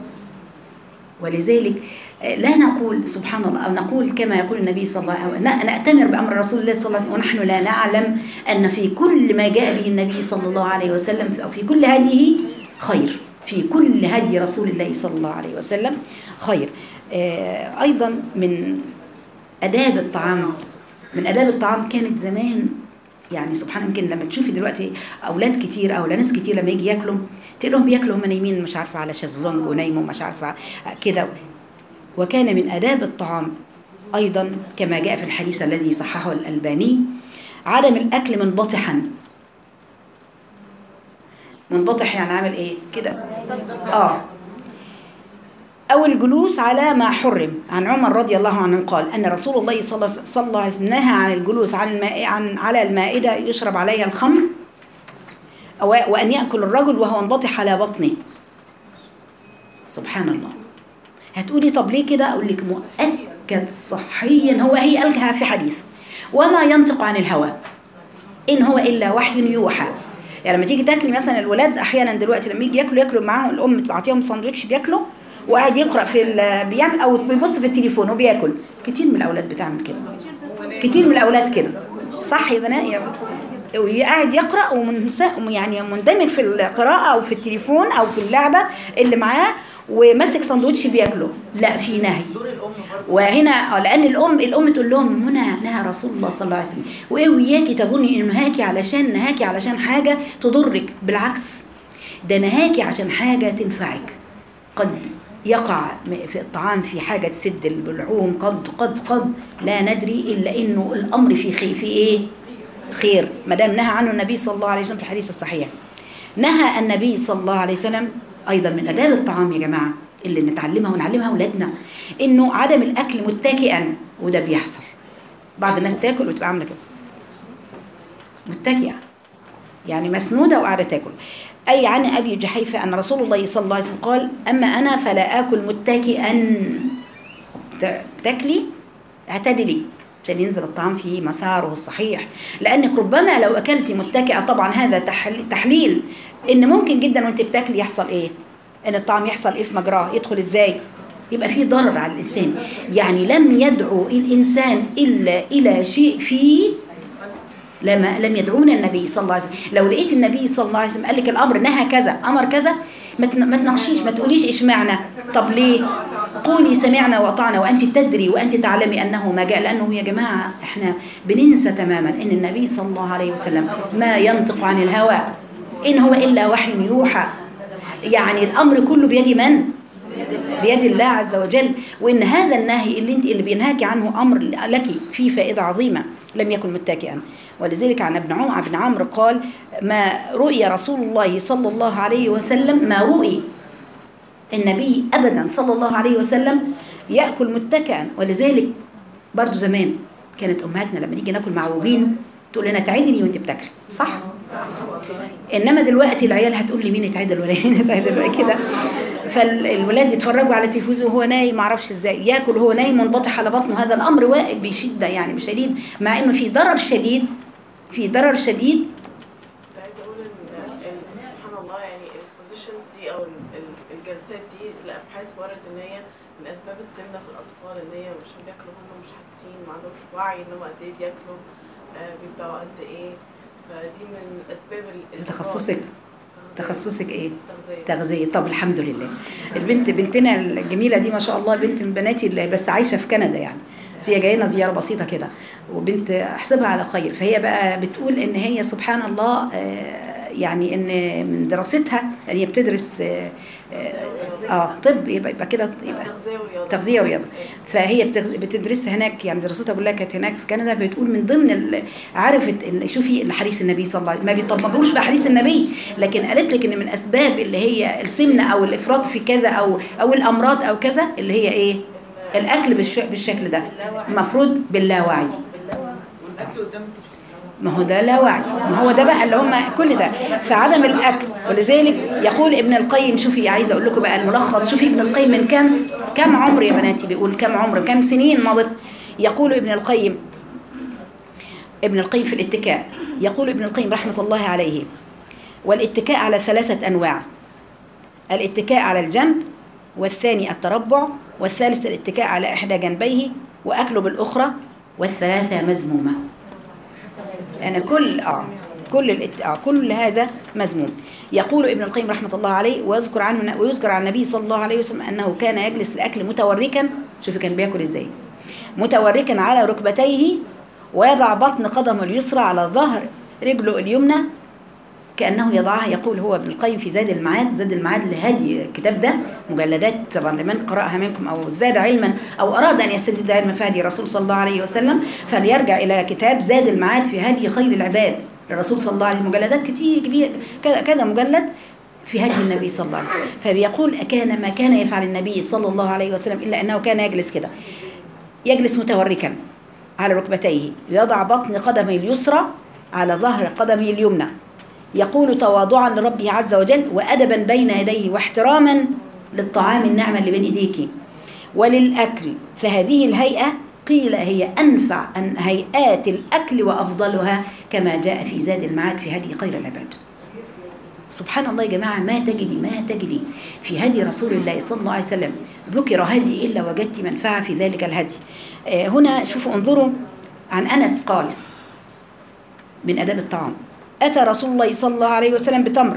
ولذلك آه، لا نقول سبحان الله أو نقول كما يقول النبي صلى الله عليه وسلم ن- نأتمر بأمر رسول الله صلى الله عليه وسلم ونحن لا نعلم أن في كل ما جاء به النبي صلى الله عليه وسلم أو في كل هديه خير في كل هدي رسول الله صلى الله عليه وسلم خير آه، أيضا من آداب الطعام من آداب الطعام كانت زمان يعني سبحان يمكن لما تشوفي دلوقتي اولاد كتير او ناس كتير لما يجي ياكلوا تلاقيهم بياكلوا هم نايمين مش عارفه على شезлونج ونايموا مش عارفه كده وكان من آداب الطعام أيضا كما جاء في الحديث الذي صححه الألباني عدم الأكل منبطحا منبطح يعني عامل إيه كده آه أو الجلوس على ما حرم عن عمر رضي الله عنه قال أن رسول الله صلى صلى الله عليه وسلم نهى عن الجلوس على الماء عن على المائدة يشرب عليها الخمر أو وأن يأكل الرجل وهو منبطح على بطنه سبحان الله هتقولي طب ليه كده اقول لك مؤكد صحيا هو هي قالها في حديث وما ينطق عن الهوى ان هو الا وحي يوحى يعني لما تيجي تاكلي مثلا الولاد احيانا دلوقتي لما يجي ياكلوا ياكلوا معاهم الام تعطيهم ساندوتش بياكلوا وقاعد يقرا في ال- بيعمل او بيبص في التليفون وبياكل كتير من الاولاد بتعمل كده كتير من الاولاد كده صح يا بنات يا وقاعد يقرا ومنس- يعني مندمج في القراءه او في التليفون او في اللعبه اللي معاه وماسك ساندوتش بياكله لا في نهي دور الام برضه وهنا لان الام الام تقول لهم هنا نهى رسول الله صلى الله عليه وسلم وايه وياكي تظني انه نهاكي علشان نهاكي علشان حاجه تضرك بالعكس ده نهاكي عشان حاجه تنفعك قد يقع م- في الطعام في حاجة تسد البلعوم قد قد قد لا ندري إلا إنه الأمر في خير في إيه؟ خير ما دام نهى عنه النبي صلى الله عليه وسلم في الحديث الصحيح نهى النبي صلى الله عليه وسلم أيضا من آداب الطعام يا جماعة اللي نتعلمها ونعلمها أولادنا إنه عدم الأكل متكئا وده بيحصل بعض الناس تاكل وتبقى عاملة كده متكئة يعني مسنودة وقاعدة تاكل أي عن أبي جحيفة أن رسول الله صلى الله عليه وسلم قال أما أنا فلا آكل متكئا ت- تاكلي اعتدلي عشان ينزل الطعام في مساره الصحيح لأنك ربما لو أكلتي متكئة طبعا هذا تحل- تحليل إن ممكن جدا وأنت بتاكلي يحصل إيه؟ إن الطعام يحصل إيه في مجراه؟ يدخل إزاي؟ يبقى فيه ضرر على الإنسان يعني لم يدعو الإنسان إلا إلى شيء فيه لما لم يدعونا النبي صلى الله عليه وسلم لو لقيت النبي صلى الله عليه وسلم قال لك الامر نهى كذا امر كذا ما تن- ما تناقشيش ما تقوليش اشمعنى طب ليه قولي سمعنا واطعنا وانت تدري وانت تعلمي انه ما جاء لانه يا جماعه احنا بننسى تماما ان النبي صلى الله عليه وسلم ما ينطق عن الهوى ان هو الا وحي يوحى يعني الامر كله بيد من بيد الله عز وجل وان هذا النهي اللي انت اللي بينهاك عنه امر لك فيه فائده عظيمه لم يكن متكئا ولذلك عن ابن عمر بن عمرو قال ما رؤي رسول الله صلى الله عليه وسلم ما رؤي النبي ابدا صلى الله عليه وسلم ياكل متكئا ولذلك برضو زمان كانت امهاتنا لما نيجي ناكل معوجين تقول لنا تعدلي وانت بتاكلي صح انما دلوقتي العيال هتقول لي مين اتعدل ولا مين اتعدل كده فالولاد يتفرجوا على التلفزيون وهو نايم معرفش ازاي ياكل وهو نايم منبطح على بطنه هذا الامر واقف بشده يعني بشديد مع انه في ضرر شديد في ضرر شديد كنت عايزه اقول ان إن سبحان الله يعني البوزيشنز دي او ال- ال- الجلسات دي الابحاث ورت ان هي من اسباب السمنه في الاطفال ان هي مش بياكلوا هم مش حاسين ما عندهمش وعي ان هم قد ايه بياكلوا آه، بيبلعوا قد ايه فدي من اسباب ال- ده تخصصك تغذية. تخصصك ايه تغذيه تغذية طب الحمد لله البنت بنتنا الجميلة دي ما شاء الله بنت من بناتي اللي بس عايشة في كندا يعني بس هي جايه لنا زيارة بسيطة كده وبنت احسبها على خير فهي بقى بتقول ان هي سبحان الله آه، يعني ان من دراستها يعني هي بتدرس آه، اه آه، طب يبقى يبقى كده يبقى تغذيه ورياضه تغذية ورياضة فهي بتغ- بتدرس هناك يعني دراستها كلها كانت هناك في كندا بتقول من ضمن ال- عرفت ال- شوفي الحديث النبي صلى الله عليه وسلم ما بيطبقوش بحديث النبي لكن قالت لك ان من اسباب اللي هي السمنه او الافراط في كذا او او الامراض او كذا اللي هي ايه الاكل بالش- بالشكل ده المفروض باللاوعي والاكل قدام التلفزيون ما هو ده لا وعي ما هو ده بقى اللي هم كل ده فعدم الاكل ولذلك يقول ابن القيم شوفي عايزه اقول لكم بقى الملخص شوفي ابن القيم من كم كم عمر يا بناتي بيقول كم عمر كم سنين مضت يقول ابن القيم ابن القيم في الاتكاء يقول ابن القيم رحمه الله عليه والاتكاء على ثلاثه انواع الاتكاء على الجنب والثاني التربع والثالث الاتكاء على احدى جنبيه واكله بالاخرى والثلاثه مذمومه يعني كل اه كل الات... آه كل هذا مذموم يقول ابن القيم رحمه الله عليه ويذكر عنه ويذكر عن النبي صلى الله عليه وسلم انه كان يجلس الاكل متوركا شوفي كان بياكل ازاي متوركا على ركبتيه ويضع بطن قدمه اليسرى على ظهر رجله اليمنى كانه يضعها يقول هو ابن القيم في زاد المعاد زاد المعاد لهدي الكتاب ده مجلدات طبعا لمن قراها منكم او زاد علما او اراد ان يستزيد علما في هدي الرسول صلى الله عليه وسلم فليرجع الى كتاب زاد المعاد في هدي خير العباد للرسول صلى الله عليه وسلم مجلدات كتير كبير كذا كذا مجلد في هدي النبي صلى الله عليه وسلم فبيقول كان ما كان يفعل النبي صلى الله عليه وسلم الا انه كان يجلس كده يجلس متوركا على ركبتيه يضع بطن قدمه اليسرى على ظهر قدمه اليمنى يقول تواضعا لربه عز وجل وأدبا بين يديه واحتراما للطعام النعمة اللي بين إيديك وللأكل فهذه الهيئة قيل هي أنفع أن هيئات الأكل وأفضلها كما جاء في زاد المعاد في هدي خير العباد سبحان الله يا جماعة ما تجدي ما تجدي في هدي رسول الله صلى الله عليه وسلم ذكر هدي إلا وجدت منفعة في ذلك الهدي آه، هنا شوفوا انظروا عن أنس قال من أداب الطعام أتى رسول الله صلى الله عليه وسلم بتمر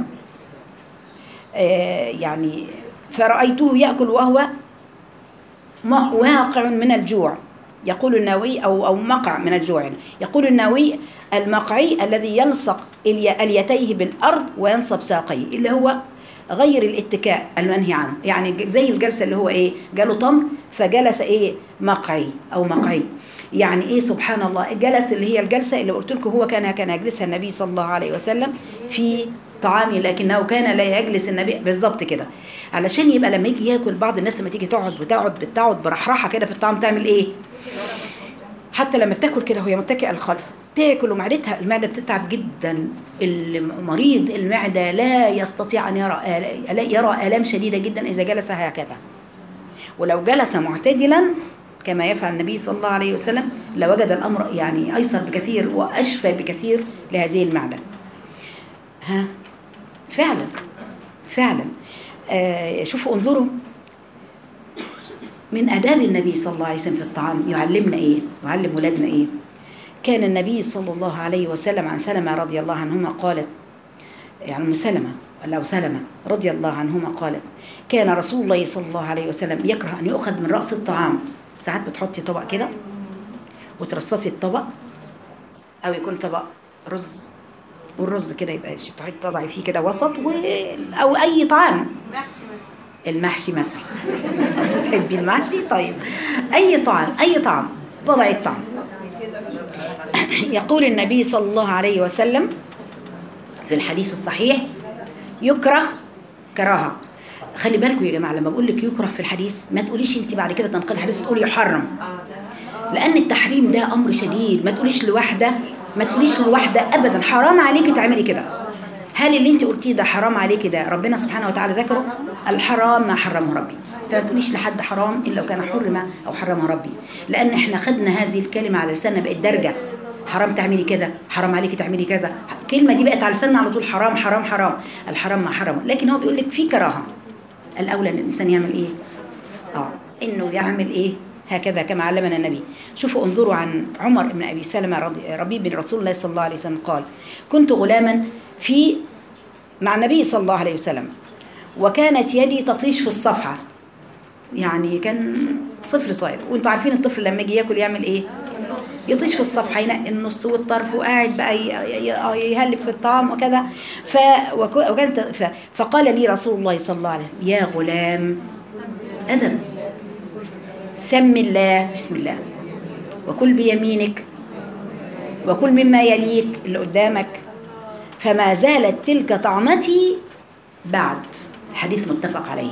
آه، يعني فرأيته يأكل وهو م- واقع من الجوع يقول النووي أو أو مقع من الجوع يعني. يقول النووي المقعي الذي يلصق الي- اليتيه بالأرض وينصب ساقيه اللي هو غير الاتكاء المنهي عنه يعني ج- زي الجلسه اللي هو ايه جاله تمر فجلس ايه مقعي او مقعي يعني ايه سبحان الله جلس اللي هي الجلسه اللي قلت لكم هو كان كان يجلسها النبي صلى الله عليه وسلم في طعامه لكنه كان لا يجلس النبي بالظبط كده علشان يبقى لما يجي ياكل بعض الناس لما تيجي تقعد بتقعد بتقعد برحرحه كده في الطعام تعمل ايه حتى لما بتاكل كده وهي متكئه الخلف تاكل ومعدتها المعده بتتعب جدا المريض المعده لا يستطيع ان يرى آل- يرى الام شديده جدا اذا جلس هكذا ولو جلس معتدلا كما يفعل النبي صلى الله عليه وسلم لوجد الامر يعني ايسر بكثير واشفى بكثير لهذه المعده ها فعلا فعلا آه شوفوا انظروا من آداب النبي صلى الله عليه وسلم في الطعام يعلمنا إيه؟ يعلم ولادنا إيه؟ كان النبي صلى الله عليه وسلم عن سلمة رضي الله عنهما قالت يعني أم سلمة ولا أو سلمة رضي الله عنهما قالت كان رسول الله صلى الله عليه وسلم يكره أن يؤخذ من رأس الطعام ساعات بتحطي طبق كده وترصصي الطبق أو يكون طبق رز والرز كده يبقى تحطي تضعي فيه كده وسط و... أو أي طعام المحشي مثلا تحبي المحشي طيب اي طعام اي طعام طلعي الطعم يقول النبي صلى الله عليه وسلم في الحديث الصحيح يكره كراهه خلي بالكم يا جماعه لما بقول لك يكره في الحديث ما تقوليش انت بعد كده تنقل الحديث تقولي يحرم لان التحريم ده امر شديد ما تقوليش لواحده ما تقوليش لواحده ابدا حرام عليكي تعملي كده هل اللي انت قلتيه ده حرام عليكي ده ربنا سبحانه وتعالى ذكره الحرام ما حرمه ربي فما تقوليش لحد حرام الا لو كان حرم او حرمه ربي لان احنا خدنا هذه الكلمه على لساننا بقت درجه حرام تعملي كذا حرام عليكي تعملي كذا الكلمه دي بقت على لساننا على طول حرام حرام حرام الحرام ما حرمه لكن هو بيقول لك في كراهه الاولى ان الانسان يعمل ايه اه انه يعمل ايه هكذا كما علمنا النبي شوفوا انظروا عن عمر بن ابي سلمه رضي ربيب بن رسول الله صلى الله عليه وسلم قال كنت غلاما في مع النبي صلى الله عليه وسلم وكانت يدي تطيش في الصفحه يعني كان طفل صغير وانتوا عارفين الطفل لما يجي ياكل يعمل ايه يطيش في الصفحه ينقي النص والطرف وقاعد بقى ي- ي- يهلف في الطعام وكذا ف وك- وكانت ف- فقال لي رسول الله صلى الله عليه وسلم يا غلام أدب سم الله بسم الله وكل بيمينك وكل مما يليك اللي قدامك فما زالت تلك طعمتي بعد حديث متفق عليه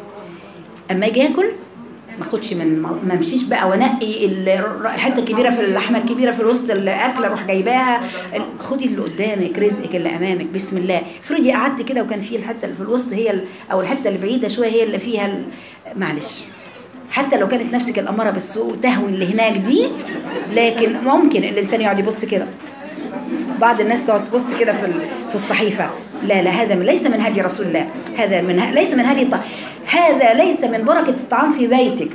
اما اجي اكل ما اخدش من ما امشيش بقى وانقي ال- الحته الكبيره في اللحمه الكبيره في وسط الاكل اروح جايباها ال- خدي اللي قدامك رزقك اللي امامك بسم الله افرضي قعدت كده وكان في الحته اللي في الوسط هي ال- او الحته اللي بعيده شويه هي اللي فيها ال- معلش حتى لو كانت نفسك الاماره بالسوء تهوي اللي هناك دي لكن ممكن الانسان يقعد يبص كده بعض الناس تقعد تبص كده في ال- في الصحيفه لا لا هذا من ليس من هدي رسول الله هذا من ه- ليس من هدي الط- هذا ليس من بركه الطعام في بيتك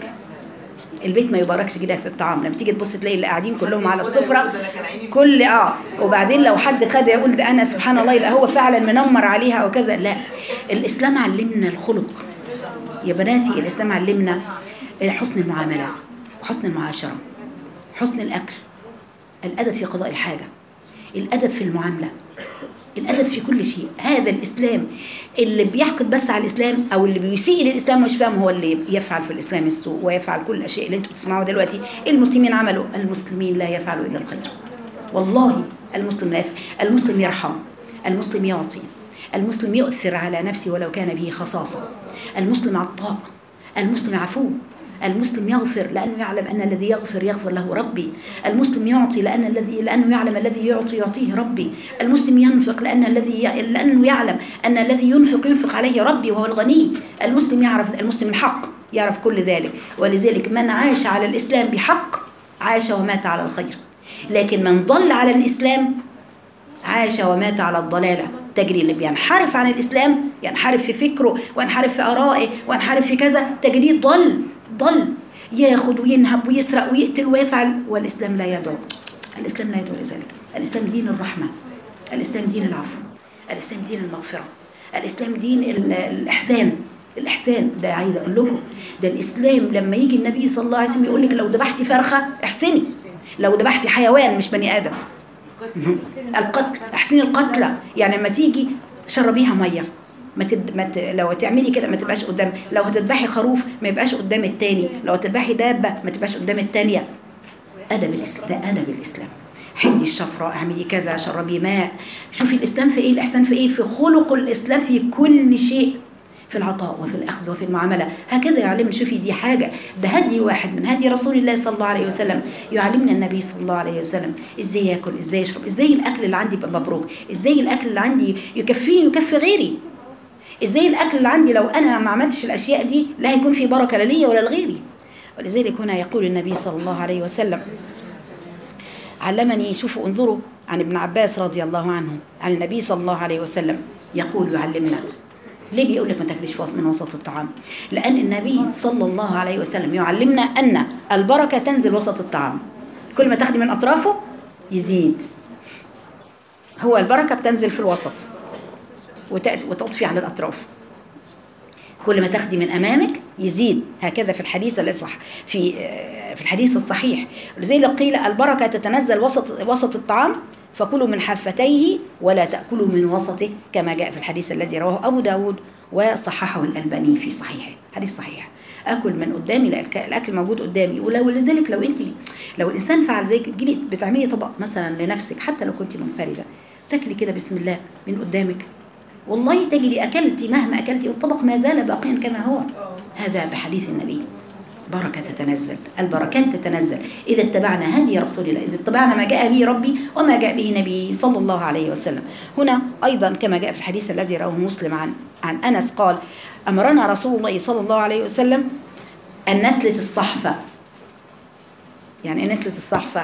البيت ما يباركش كده في الطعام لما تيجي تبص تلاقي اللي قاعدين كلهم على السفره كل اه وبعدين لو حد خد يقول ده انا سبحان الله يبقى هو فعلا منمر عليها او كذا لا الاسلام علمنا الخلق يا بناتي الاسلام علمنا حسن المعامله وحسن المعاشره حسن الاكل الادب في قضاء الحاجه الادب في المعامله الادب في كل شيء هذا الاسلام اللي بيحقد بس على الاسلام او اللي بيسيء للاسلام مش فاهم هو اللي يفعل في الاسلام السوء ويفعل كل الاشياء اللي انتم بتسمعوها دلوقتي المسلمين عملوا المسلمين لا يفعلوا الا الخير والله المسلم لا يفعل المسلم يرحم المسلم يعطي المسلم يؤثر على نفسه ولو كان به خصاصه المسلم عطاء المسلم عفو المسلم يغفر لانه يعلم ان الذي يغفر يغفر له ربي المسلم يعطي لان الذي لانه يعلم الذي يعطي يعطيه ربي المسلم ينفق لان الذي ي- لانه يعلم ان الذي ينفق ينفق عليه ربي وهو الغني المسلم يعرف المسلم الحق يعرف كل ذلك ولذلك من عاش على الاسلام بحق عاش ومات على الخير لكن من ضل على الاسلام عاش ومات على الضلالة تجري اللي بينحرف عن الإسلام ينحرف في فكره وينحرف في آرائه وينحرف في كذا تجريه ضل ضل ياخد وينهب ويسرق ويقتل ويفعل والإسلام لا يدعو الإسلام لا يدعو لذلك الإسلام دين الرحمة الإسلام دين العفو الإسلام دين المغفرة الإسلام دين ال- الإحسان الإحسان ده عايز أقول لكم ده الإسلام لما يجي النبي صلى الله عليه وسلم يقول لك لو ذبحتي فرخة احسني لو ذبحتي حيوان مش بني آدم القتل احسني القتلى يعني لما تيجي شربيها ميه ما, تد... ما ت... لو تعملي كده ما تبقاش قدام لو هتذبحي خروف ما يبقاش قدام التاني لو هتذبحي دابة ما تبقاش قدام التانية أدب الإسلام أدب الإسلام حدي الشفرة اعملي كذا شربي ماء شوفي الإسلام في إيه الإحسان في إيه في خلق الإسلام في كل شيء في العطاء وفي الأخذ وفي المعاملة هكذا يعلمنا شوفي دي حاجة ده هدي واحد من هدي رسول الله صلى الله عليه وسلم يعلمنا النبي صلى الله عليه وسلم إزاي يأكل إزاي يشرب إزاي الأكل اللي عندي يبقى مبروك إزاي الأكل اللي عندي يكفيني يكفي غيري إزاي الأكل اللي عندي لو أنا ما عملتش الأشياء دي لا هيكون في بركة لا ليا ولا لغيري ولذلك هنا يقول النبي صلى الله عليه وسلم علمني شوفوا انظروا عن ابن عباس رضي الله عنه عن النبي صلى الله عليه وسلم يقول يعلمنا ليه بيقول لك ما تاكليش في وسط- من وسط الطعام لأن النبي صلى الله عليه وسلم يعلمنا أن البركة تنزل وسط الطعام كل ما تاخدي من أطرافه يزيد هو البركة بتنزل في الوسط وتأتي وتطفي على الأطراف كل ما تاخدي من امامك يزيد هكذا في الحديث اللي صح في آه، في الحديث الصحيح لذلك قيل البركه تتنزل وسط وسط الطعام فكلوا من حفتيه ولا تاكلوا من وسطه كما جاء في الحديث الذي رواه ابو داود وصححه الالباني في صحيحه حديث صحيح اكل من قدامي لأن الاكل موجود قدامي ولو لذلك لو انت لو الانسان فعل زي جيلي بتعملي طبق مثلا لنفسك حتى لو كنت منفرده تاكلي كده بسم الله من قدامك والله تجري أكلت مهما أكلت والطبق ما زال باقيا كما هو هذا بحديث النبي بركة تتنزل البركات تتنزل إذا اتبعنا هدي رسول الله إذا اتبعنا ما جاء به ربي وما جاء به نبي صلى الله عليه وسلم هنا أيضا كما جاء في الحديث الذي رواه مسلم عن عن أنس قال أمرنا رسول الله صلى الله عليه وسلم أن نسلت الصحفة يعني إيه نسلت الصحفة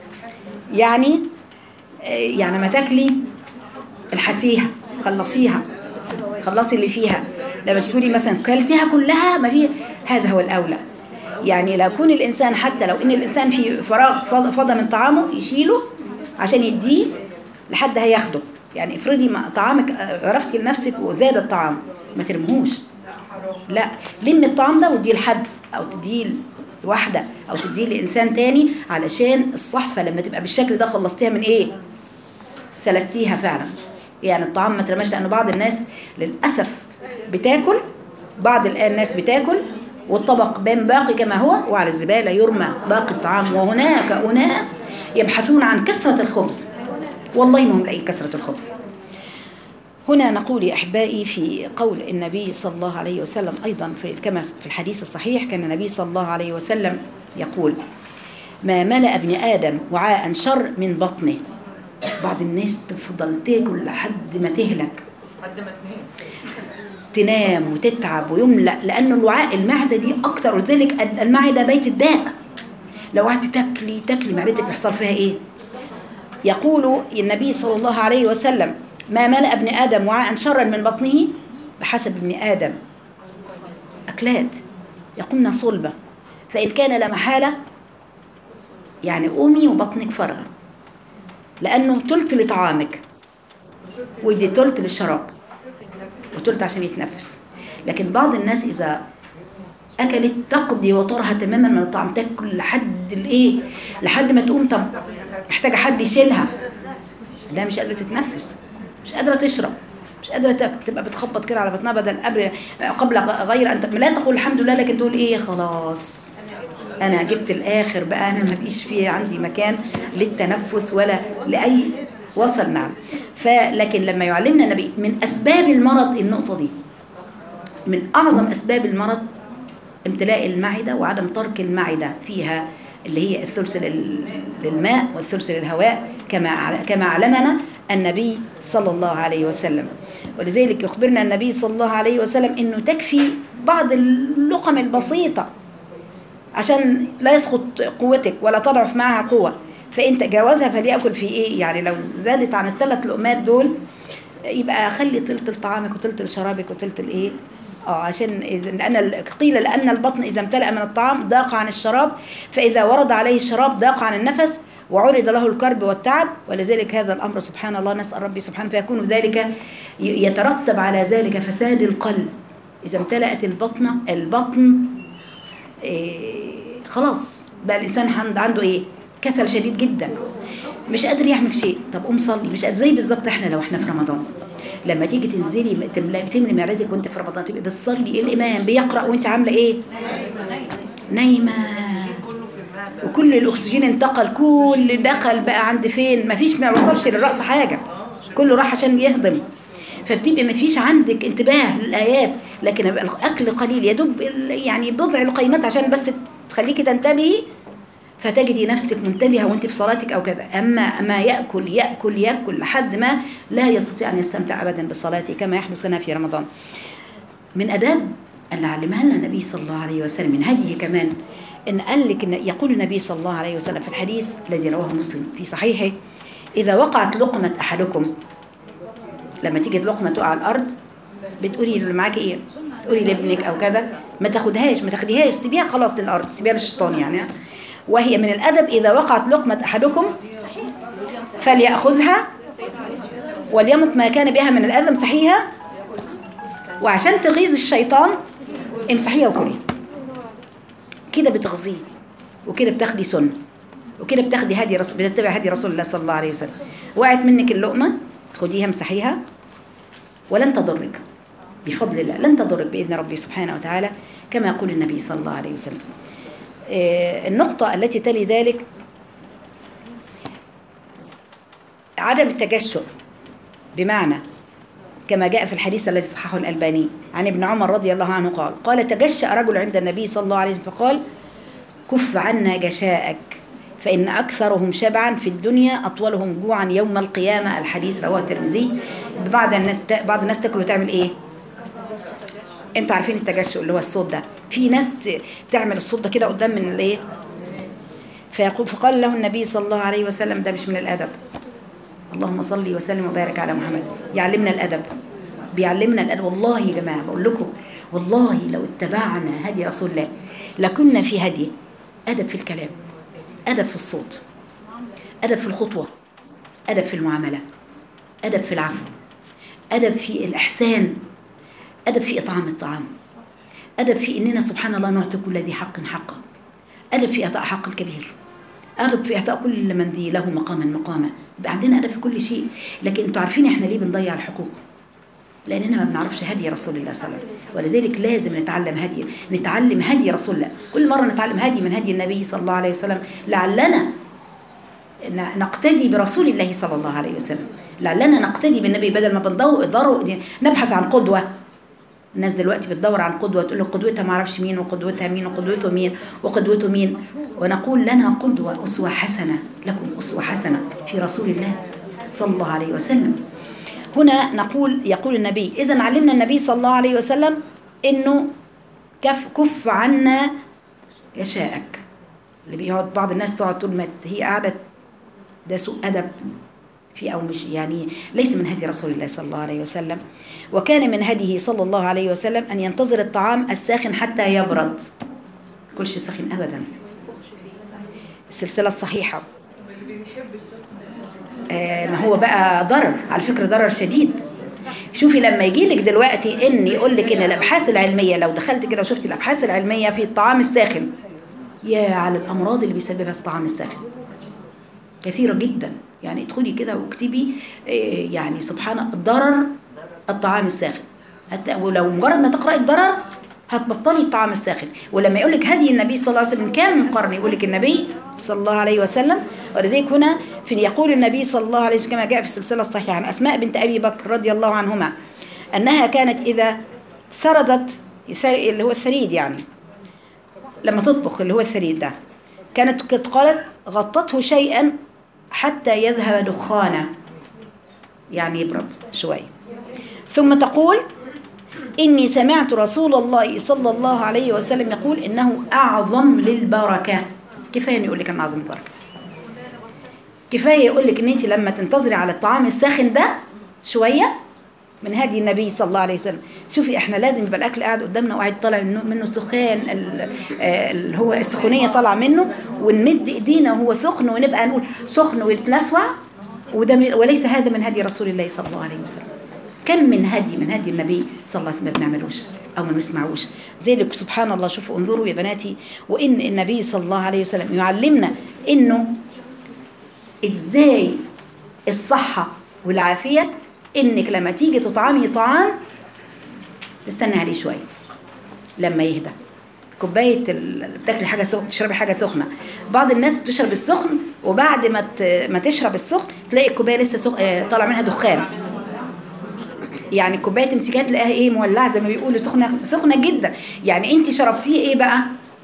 يعني يعني ما تاكلي الحسيها خلصيها خلصي اللي فيها لما تقولي مثلا كلتيها كلها ما في هذا هو الاولى يعني لو يكون الانسان حتى لو ان الانسان في فراغ فض- فضى من طعامه يشيله عشان يديه لحد هياخده يعني افرضي ما طعامك آه، عرفتي لنفسك وزاد الطعام ما ترميهوش لا لم الطعام ده واديه لحد او تديه لواحده او تديه لانسان تاني علشان الصحفه لما تبقى بالشكل ده خلصتيها من ايه سلكتيها فعلا يعني الطعام ما ترماش لان بعض الناس للاسف بتاكل بعض الان الناس بتاكل والطبق بين باقي كما هو وعلى الزباله يرمى باقي الطعام وهناك اناس يبحثون عن كثره الخبز والله ما هم لاقيين كثره الخبز هنا نقول يا احبائي في قول النبي صلى الله عليه وسلم ايضا في كما في الحديث الصحيح كان النبي صلى الله عليه وسلم يقول ما ملأ ابن ادم وعاء شر من بطنه بعض الناس تفضل تاكل لحد ما تهلك لحد ما تنام تنام وتتعب ويملأ لأنه الوعاء المعدة دي أكتر ولذلك المعدة بيت الداء لو قعدت تاكلي تاكلي معدتك بيحصل فيها إيه؟ يقول النبي صلى الله عليه وسلم ما ملأ ابن آدم وعاء شرا من بطنه بحسب ابن آدم أكلات يقمن صلبة فإن كان لا محالة يعني قومي وبطنك فارغة لأنه تلت لطعامك ودي تلت للشراب وتلت عشان يتنفس لكن بعض الناس إذا أكلت تقضي وطرها تماما من الطعام تاكل لحد الإيه لحد ما تقوم طب محتاجة حد يشيلها لا مش قادرة تتنفس مش قادرة تشرب مش قادرة تاكل تبقى بتخبط كده على بطنها بدل قبل قبل غير أن لا تقول الحمد لله لكن تقول إيه خلاص أنا جبت الآخر بقى أنا ما بقيش فيه عندي مكان للتنفس ولا لأي وصل نعم فلكن لما يعلمنا النبي من أسباب المرض النقطة دي من أعظم أسباب المرض امتلاء المعدة وعدم ترك المعدة فيها اللي هي الثلث لل- للماء والثلث للهواء كما ع- كما علمنا النبي صلى الله عليه وسلم ولذلك يخبرنا النبي صلى الله عليه وسلم انه تكفي بعض اللقم البسيطه عشان لا يسقط قوتك ولا تضعف معها القوة فإن تجاوزها فليأكل في إيه يعني لو زادت عن الثلاث لقمات دول يبقى خلي تلت لطعامك وتلت لشرابك وتلت الإيه اه عشان إذا- لأن ال- قيل لأن البطن إذا امتلأ من الطعام ضاق عن الشراب فإذا ورد عليه الشراب ضاق عن النفس وعرض له الكرب والتعب ولذلك هذا الأمر سبحان الله نسأل ربي سبحانه فيكون ذلك ي- يترتب على ذلك فساد القلب إذا امتلأت البطن البطن إيه خلاص بقى الانسان عند- عنده ايه كسل شديد جدا مش قادر يعمل شيء طب قوم صلي مش قادر زي بالظبط احنا لو احنا في رمضان لما تيجي تنزلي تملي تملي معدتك وانت في رمضان تبقي بتصلي الامام بيقرا وانت عامله ايه نايمه كله في المعدة وكل الاكسجين انتقل كل دخل بقى عند فين مفيش ما وصلش للراس حاجه كله راح عشان يهضم فبتبقى مفيش عندك انتباه للايات لكن يبقى الاكل قليل يدب يعني بضع لقيمات عشان بس تخليكي تنتبهي فتجدي نفسك منتبهه وانت في صلاتك او كذا اما ما ياكل ياكل ياكل لحد ما لا يستطيع ان يستمتع ابدا بصلاته كما يحدث لنا في رمضان من اداب اللي علمها لنا النبي صلى الله عليه وسلم من هديه كمان ان قال لك إن يقول النبي صلى الله عليه وسلم في الحديث الذي رواه مسلم في صحيحه اذا وقعت لقمه احدكم لما تيجي لقمه تقع على الارض بتقولي اللي معاكي ايه تقولي لابنك او كذا ما تاخدهاش ما تاخديهاش سيبيها خلاص للارض سيبيها للشيطان يعني وهي من الادب اذا وقعت لقمه احدكم فليأخذها وليمت ما كان بها من الاذى امسحيها وعشان تغيظ الشيطان امسحيها وكلي كده بتغذيه وكده بتاخدي سنه وكده بتاخدي هدي رسول بتتبع هدي رسول الله صلى الله عليه وسلم وقعت منك اللقمه خديها امسحيها ولن تضرك بفضل الله لن تضرك باذن ربي سبحانه وتعالى كما يقول النبي صلى الله عليه وسلم آه، النقطه التي تلي ذلك عدم التجشؤ بمعنى كما جاء في الحديث الذي صححه الألباني عن ابن عمر رضي الله عنه قال قال تجشأ رجل عند النبي صلى الله عليه وسلم فقال كف عنا جشاءك فإن أكثرهم شبعا في الدنيا أطولهم جوعا يوم القيامة الحديث رواه الترمذي بعض الناس بعض الناس تاكل وتعمل إيه؟ انتوا عارفين التجشؤ اللي هو الصوت ده في ناس تعمل الصوت ده كده قدام من الايه فيقول فقال له النبي صلى الله عليه وسلم ده مش من الادب اللهم صل وسلم وبارك على محمد يعلمنا الادب بيعلمنا الادب والله يا جماعه بقول لكم والله لو اتبعنا هدي رسول الله لكنا في هدي ادب في الكلام ادب في الصوت ادب في الخطوه ادب في المعامله ادب في العفو ادب في الاحسان ادب في اطعام الطعام ادب في اننا سبحان الله نعطي كل ذي حق حقه ادب في اعطاء حق الكبير أدب في إعطاء كل من ذي له مقاما مقاما يبقى عندنا أدب في كل شيء لكن أنتوا عارفين إحنا ليه بنضيع الحقوق لأننا ما بنعرفش هدي رسول الله صلى الله عليه وسلم ولذلك لازم نتعلم هدي نتعلم هدي رسول الله كل مرة نتعلم هدي من هدي النبي صلى الله عليه وسلم لعلنا ن- نقتدي برسول الله صلى الله عليه وسلم لعلنا نقتدي بالنبي بدل ما بندور نبحث عن قدوة الناس دلوقتي بتدور عن قدوة تقول لك قدوتها ما اعرفش مين وقدوتها مين وقدوته مين وقدوته مين ونقول لنا قدوة أسوة حسنة لكم أسوة حسنة في رسول الله صلى الله عليه وسلم هنا نقول يقول النبي إذا علمنا النبي صلى الله عليه وسلم إنه كف كف عنا يشاءك اللي بيقعد بعض الناس تقعد طول ما هي قاعدة ده سوء أدب في أو مش يعني ليس من هدي رسول الله صلى الله عليه وسلم وكان من هديه صلى الله عليه وسلم أن ينتظر الطعام الساخن حتى يبرد كل شيء سخن أبدا السلسلة الصحيحة آه ما هو بقى ضرر على فكرة ضرر شديد شوفي لما يجي لك دلوقتي ان يقول لك ان الابحاث العلميه لو دخلت كده وشفت الابحاث العلميه في الطعام الساخن يا على الامراض اللي بيسببها الطعام الساخن كثيرة جدا يعني ادخلي كده واكتبي إيه، يعني سبحان ضرر الطعام الساخن حتى ولو مجرد ما تقرأي الضرر هتبطلي الطعام الساخن ولما يقول لك هدي النبي صلى الله عليه وسلم كام من قرن يقول لك النبي صلى الله عليه وسلم ولذلك هنا في يقول النبي صلى الله عليه وسلم كما جاء في السلسلة الصحيحة عن أسماء بنت أبي بكر رضي الله عنهما أنها كانت إذا ثردت ثر- اللي هو الثريد يعني لما تطبخ اللي هو الثريد ده كانت قد قالت غطته شيئا حتى يذهب دخانه يعني يبرد شوي ثم تقول إني سمعت رسول الله صلى الله عليه وسلم يقول إنه أعظم للبركة كفاية إنه يقول لك أنه أعظم البركة كفاية يقول لك إن أنت لما تنتظري على الطعام الساخن ده شوية من هدي النبي صلى الله عليه وسلم شوفي احنا لازم يبقى الاكل قاعد قدامنا وقاعد طالع منه, منه سخان ال- آه، اللي هو السخونيه طالعه منه ونمد ايدينا وهو سخن ونبقى نقول سخن ويتلسوع وده من- وليس هذا من هدي رسول الله صلى الله عليه وسلم كم من هدي من هدي النبي صلى الله عليه وسلم ما بنعملوش او ما بنسمعوش ذلك سبحان الله شوفوا انظروا يا بناتي وان النبي صلى الله عليه وسلم يعلمنا انه ازاي الصحه والعافيه انك لما تيجي تطعمي طعام تستني عليه شويه لما يهدى كوبايه ال- بتاكلي حاجه سخنه تشربي حاجه سخنه بعض الناس بتشرب السخن وبعد ما ت- ما تشرب السخن تلاقي الكوبايه لسه سخ... آه، طالع منها دخان يعني الكوبايه تمسكيها تلاقيها ايه مولعه زي ما بيقولوا سخنه سخنه جدا يعني انت شربتيه ايه بقى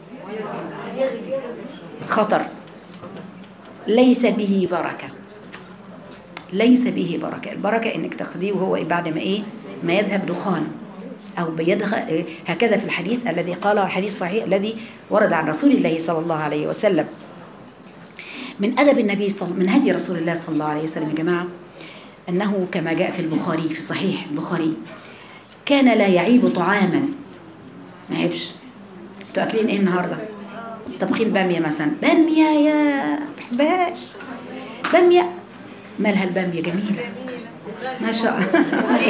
خطر ليس به بركه ليس به بركه البركه انك تاخديه وهو إيه بعد ما ايه ما يذهب دخان او بيدخل هكذا في الحديث الذي قاله الحديث صحيح الذي ورد عن رسول الله صلى الله عليه وسلم من ادب النبي صلى من هدي رسول الله صلى الله عليه وسلم يا جماعه انه كما جاء في البخاري في صحيح البخاري كان لا يعيب طعاما ما يعيبش انتوا اكلين ايه النهارده طبخين باميه مثلا باميه يا بحبهاش باميه مالها الباميه جميله ما شاء الله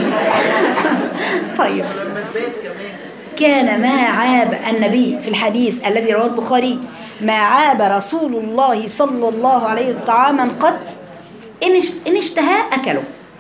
طيب كان ما عاب النبي في الحديث الذي رواه البخاري ما عاب رسول الله صلى الله عليه وسلم طعاما قط إن اشت- إن اشتهاه أكله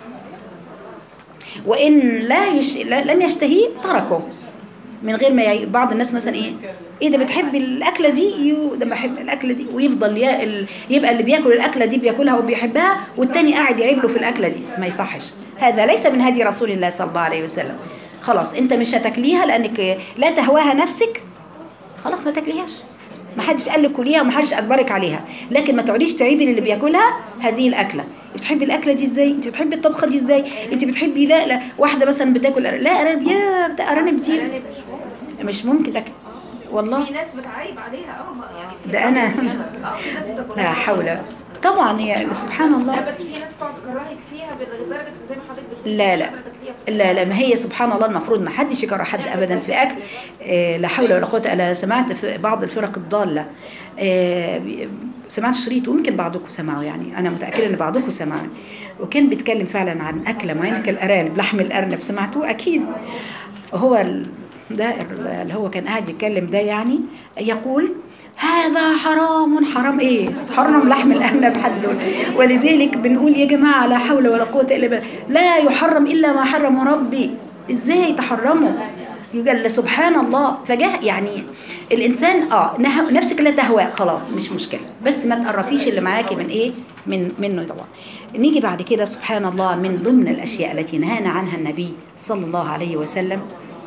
وإن لا يش... لا- لم يشتهيه تركه من غير ما يعي... بعض الناس مثلا ايه ايه ده بتحب الاكله دي يو ده بحب الاكله دي ويفضل يا ال... يبقى اللي بياكل الاكله دي بياكلها وبيحبها والتاني قاعد يعيب له في الاكله دي ما يصحش هذا ليس من هدي رسول الله صلى الله عليه وسلم خلاص انت مش هتاكليها لانك لا تهواها نفسك خلاص ما تاكليهاش ما حدش قال لك كليها وما حدش اجبرك عليها لكن ما تقعديش تعيبي للي بياكلها هذه الاكله بتحبي الاكله دي ازاي انت بتحبي الطبخه دي ازاي انت بتحبي لا لا واحده مثلا بتاكل لا ارانب يا بتاع ارانب دي أرانب مش ممكن. مش ممكن ده والله في ناس بتعيب عليها اه ما- يعني في ده ناس أنا- بتاكلها. اه في ناس بتاكلها لا حول طبعا هي سبحان الله لا بس في ناس تقعد تكرهك فيها لدرجه إن زي ما حضرتك بتقولي لا مش لا قادرة تاكليها في لا لا ما هي سبحان الله المفروض ما حدش يكره حد ابدا في الاكل آه، لا حول ولا قوه الا بالله سمعت في بعض الفرق الضاله آه، بي- سمعت شريط ويمكن بعضكم سمعوا يعني انا متاكده ان بعضكم سمعوا وكان بيتكلم فعلا عن اكله معينه كالارانب لحم الارنب سمعتوه اكيد هو ال- ده ال- اللي هو كان قاعد يتكلم ده يعني يقول هذا حرام حرام ايه حرم لحم الارنب حد ولذلك بنقول يا جماعه لا حول ولا قوه الا بالله لا يحرم الا ما حرم ربي ازاي تحرمه يقال سبحان الله فجاء يعني الانسان اه نه- نفسك لا تهوى خلاص مش مشكله بس ما تقرفيش اللي معاكي من ايه من منه طبعا نيجي بعد كده سبحان الله من ضمن الاشياء التي نهانا عنها النبي صلى الله عليه وسلم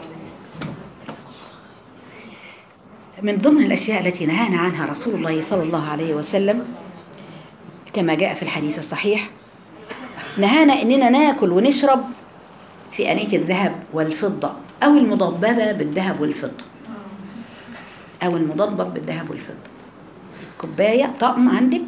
من ضمن الأشياء التي نهانا عنها رسول الله صلى الله عليه وسلم كما جاء في الحديث الصحيح نهانا إننا ناكل ونشرب في أنية الذهب والفضة أو المضببة بالذهب والفضة أو المضبب بالذهب والفضة كوباية طقم عندك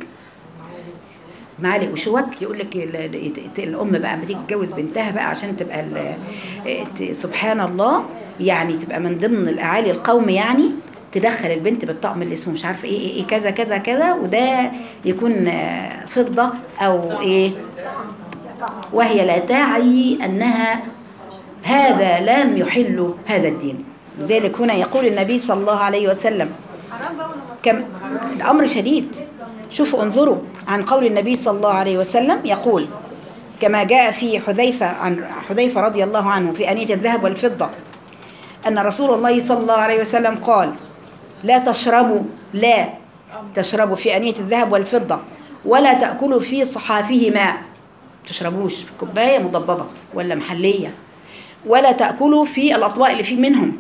معالق وشوك يقول لك ال- ال- الام بقى لما تيجي تتجوز بنتها بقى عشان تبقى ال- ت- سبحان الله يعني تبقى من ضمن الاعالي القوم يعني تدخل البنت بالطقم اللي اسمه مش عارفه ايه ايه, إيه كذا كذا كذا وده يكون آه، فضه او ايه وهي لا تعي انها هذا لم يحل هذا الدين لذلك هنا يقول النبي صلى الله عليه وسلم كم الأمر شديد شوفوا انظروا عن قول النبي صلى الله عليه وسلم يقول كما جاء في حذيفة عن حذيفة رضي الله عنه في أنية الذهب والفضة أن رسول الله صلى الله عليه وسلم قال لا تشربوا لا تشربوا في أنية الذهب والفضة ولا تأكلوا في صحافهما تشربوش في كوباية مضببة ولا محلية ولا تأكلوا في الأطباق اللي فيه منهم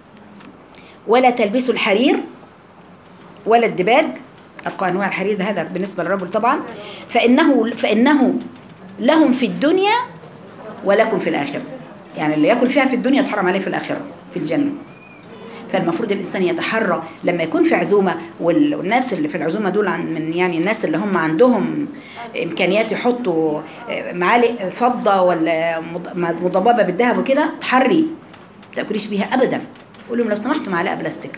ولا تلبسوا الحرير ولا الدباج أبقى أنواع الحرير ده هذا بالنسبة للرجل طبعا فإنه فإنه لهم في الدنيا ولكم في الآخرة يعني اللي ياكل فيها في الدنيا تحرم عليه في الآخرة في الجنة فالمفروض الإنسان يتحرى لما يكون في عزومة وال- والناس اللي في العزومة دول عن من يعني الناس اللي هم عندهم إمكانيات يحطوا معالق فضة ولا مض- مضببة بالذهب وكده تحري ما تاكليش بيها أبدا قول لهم لو سمحتوا معلقة بلاستيك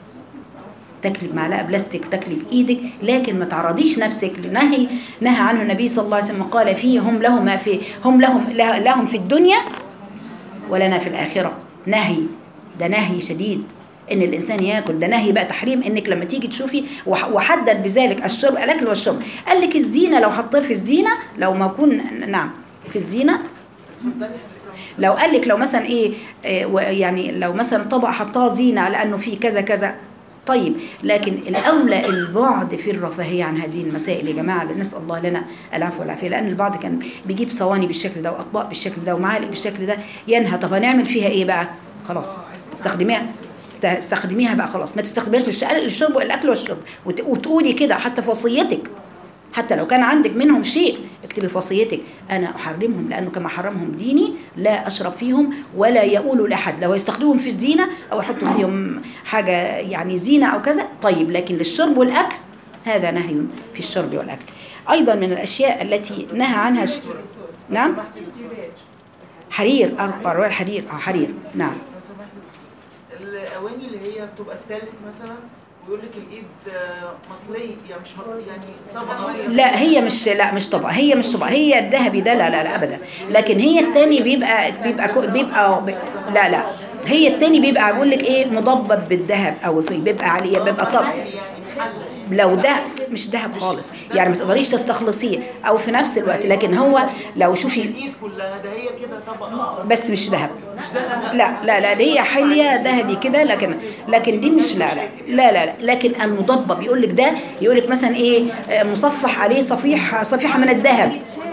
تاكلي بمعلقه بلاستيك تاكلي بايدك لكن ما تعرضيش نفسك لنهي نهى عنه النبي صلى الله عليه وسلم قال فيه هم لهم ما في هم لهم لهم في الدنيا ولنا في الاخره نهي ده نهي شديد ان الانسان ياكل ده نهي بقى تحريم انك لما تيجي تشوفي وح- وحدد بذلك الشرب الاكل والشرب قال لك الزينه لو حطيه في الزينه لو ما يكون نعم في الزينه لو قال لك لو مثلا ايه آه، و- يعني لو مثلا طبق حطاه زينه لانه فيه كذا كذا طيب لكن الاولى البعد في الرفاهيه عن هذه المسائل يا جماعه نسال الله لنا العفو والعافيه لان البعض كان بيجيب صواني بالشكل ده واطباق بالشكل ده ومعالق بالشكل ده ينهى طب هنعمل فيها ايه بقى خلاص استخدميها تستخدميها بقى خلاص ما تستخدميهاش للش- للشرب والاكل والشرب وت- وتقولي كده حتى في وصيتك حتى لو كان عندك منهم شيء اكتبي في وصيتك انا احرمهم لانه كما حرمهم ديني لا اشرب فيهم ولا يقولوا لاحد لو يستخدمهم في الزينه او يحطوا فيهم حاجه يعني زينه او كذا طيب لكن للشرب والاكل هذا نهي في الشرب والاكل ايضا من الاشياء التي نهى عنها ش... نعم حرير اربع رواية حرير اه حرير نعم لو سمحت الاواني اللي هي بتبقى ستانلس مثلا ويقول لك الايد آه، مطليه يعني مش مطليه يعني طبقه لا هي مش لا مش طبقه هي مش طبقه هي الذهبي ده لا لا لا ابدا لكن هي التاني بيبقى بيبقى كو- بيبقى ب- لا لا هي التاني بيبقى بقول لك ايه مضبب بالذهب او الفي بيبقى عليه بيبقى طب لو ده مش ذهب خالص يعني ما تقدريش تستخلصيه او في نفس الوقت لكن هو لو شوفي الايد كلها ده هي كده طبقه بس مش ذهب لا لا لا دي هي حليه ذهبي كده لكن لكن دي مش لا لا لا لا, لا. لكن المضبب يقول لك ده يقول لك مثلا ايه آه، مصفح عليه صفيحه صفيحه من الذهب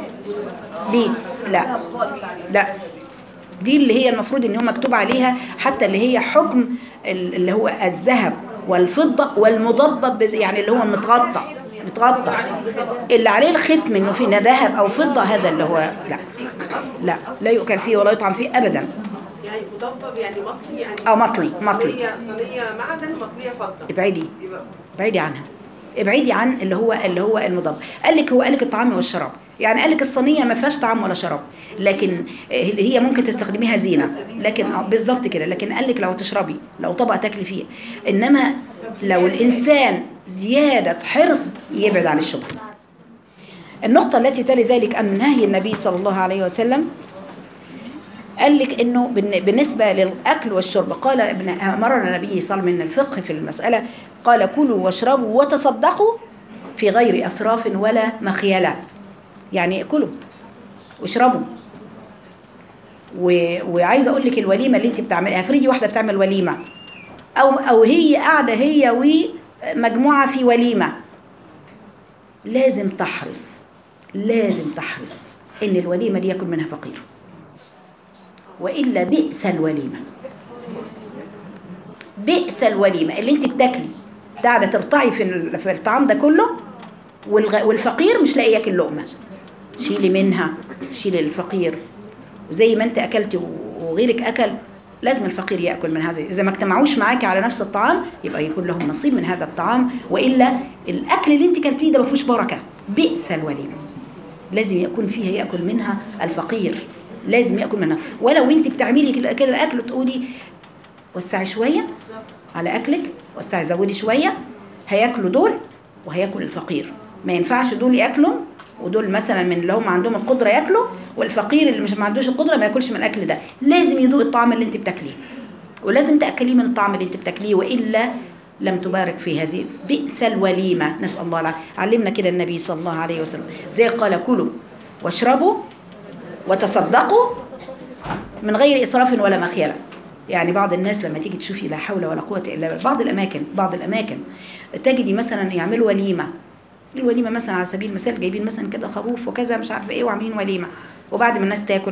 دي لا لا دي اللي هي المفروض ان هو مكتوب عليها حتى اللي هي حكم ال- اللي هو الذهب والفضه والمضبب بال- يعني اللي هو متغطى متغطى اللي عليه الختم انه فيه ذهب او فضه هذا اللي هو لا لا لا يؤكل فيه ولا يطعم فيه ابدا يعني مضبب يعني مطلي يعني اه مطلي مطلي صينية صينية معدن مطلية فضة ابعدي يبقى ابعدي عنها ابعدي عن اللي هو اللي هو المضاد قال لك هو قال لك الطعام والشراب يعني قال لك الصينيه ما فيهاش طعام ولا شراب لكن هي ممكن تستخدميها زينه لكن آه، بالظبط كده لكن قال لك لو تشربي لو طبق تاكلي فيه انما لو الانسان زياده حرص يبعد عن الشبهه النقطه التي تلي ذلك ان نهي النبي صلى الله عليه وسلم قال لك انه بالن- بالنسبه للاكل والشرب قال ابن امرنا النبي صلى الله عليه وسلم من الفقه في المساله قال كلوا واشربوا وتصدقوا في غير اسراف ولا مخيله يعني كلوا واشربوا و... وعايزه اقول لك الوليمه اللي انت بتعمليها افرضي واحده بتعمل وليمه او او هي قاعده هي ومجموعه في وليمه لازم تحرص لازم تحرص ان الوليمه دي يكون منها فقير والا بئس الوليمه بئس الوليمه اللي انت بتاكلي قاعده ترتعي في ال- في الطعام ده كله والغ- والفقير مش لاقي ياكل لقمه شيلي منها شيلي للفقير وزي ما انت اكلتي وغيرك اكل لازم الفقير ياكل من هذا اذا ما اجتمعوش معاكي على نفس الطعام يبقى يكون لهم نصيب من هذا الطعام والا الاكل اللي انت كلتيه ده ما فيهوش بركه بئس الوليمه لازم يكون فيها ياكل منها الفقير لازم ياكل منها ولو انت بتعملي كده كده الاكل وتقولي وسعي شويه على اكلك وسعي زودي شويه هياكلوا دول وهياكل الفقير ما ينفعش دول ياكلوا ودول مثلا من اللي هم عندهم القدره ياكلوا والفقير اللي مش ما عندوش القدره ما ياكلش من الاكل ده لازم يذوق الطعام اللي انت بتاكليه ولازم تاكليه من الطعام اللي انت بتاكليه والا لم تبارك في هذه بئس الوليمه نسال الله العافيه علمنا كده النبي صلى الله عليه وسلم زي قال كلوا واشربوا وتصدقوا من غير اسراف ولا مخيله يعني بعض الناس لما تيجي تشوفي لا حول ولا قوه الا بالله بعض الاماكن بعض الاماكن تجدي مثلا يعملوا وليمه الوليمه مثلا على سبيل المثال جايبين مثلا كده خروف وكذا مش عارفه ايه وعاملين وليمه وبعد ما الناس تاكل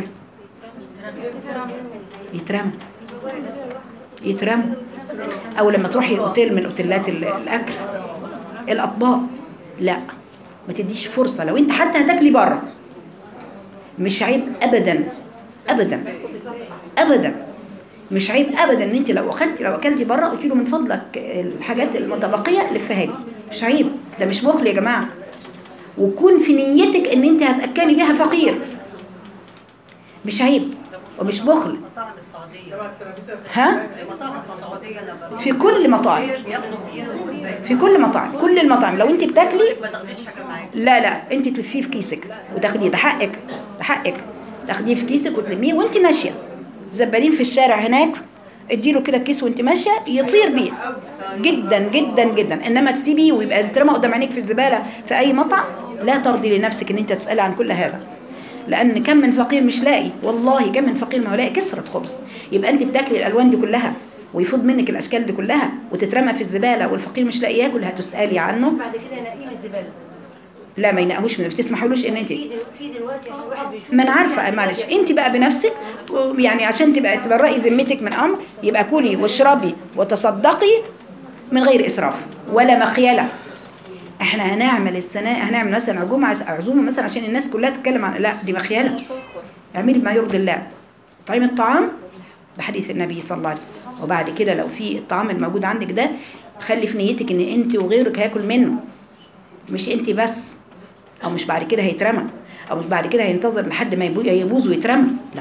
يترمى يترمى او لما تروحي اوتيل من اوتيلات ال- الاكل الاطباق لا ما تديش فرصه لو انت حتى هتاكلي بره مش عيب ابدا ابدا ابدا مش عيب ابدا ان انت لو اخدتي لو اكلتي بره قلت له من فضلك الحاجات المتبقيه لفها لي مش عيب ده مش بخل يا جماعه وكون في نيتك ان انت هتاكلي بيها فقير مش عيب ومش بخل مطاعم السعودية ها مطاعم السعودية لما في كل مطاعم بياخدوا بير في كل مطاعم كل المطاعم لو انت بتاكلي ما تاخديش حاجة معاك لا لا انت تلفيه في كيسك وتاخديه ده حقك ده حقك تاخديه في كيسك وتلميه وانت ماشيه زبالين في الشارع هناك اديله كده الكيس وانت ماشيه يطير بيه جدا جدا جدا انما تسيبيه ويبقى يترمى قدام عينيك في الزباله في اي مطعم لا ترضي لنفسك ان انت تسالي عن كل هذا لان كم من فقير مش لاقي والله كم من فقير ما هو لاقي كسره خبز يبقى انت بتاكلي الالوان دي كلها ويفوض منك الاشكال دي كلها وتترمى في الزباله والفقير مش لاقي ياكل هتسالي عنه بعد كده نقيه من الزباله لا ما ينقهوش من بتسمحولوش ان انت في دل- في دلوقتي الواحد بيشوف ما انا عارفه معلش انت بقى بنفسك يعني عشان تبقى تبرئي ذمتك من امر يبقى كلي واشربي وتصدقي من غير اسراف ولا مخيله احنا هنعمل السنه هنعمل مثلا عزومه عش- عزومه مثلا عشان الناس كلها تتكلم عن لا دي مخيله اعملي ما يرضي الله طعيم الطعام بحديث النبي صلى الله عليه وسلم وبعد كده لو في الطعام الموجود عندك ده خلي في نيتك ان انت وغيرك هياكل منه مش انت بس او مش بعد كده هيترمى او مش بعد كده هينتظر لحد ما يبو- يبوظ ويترمى لا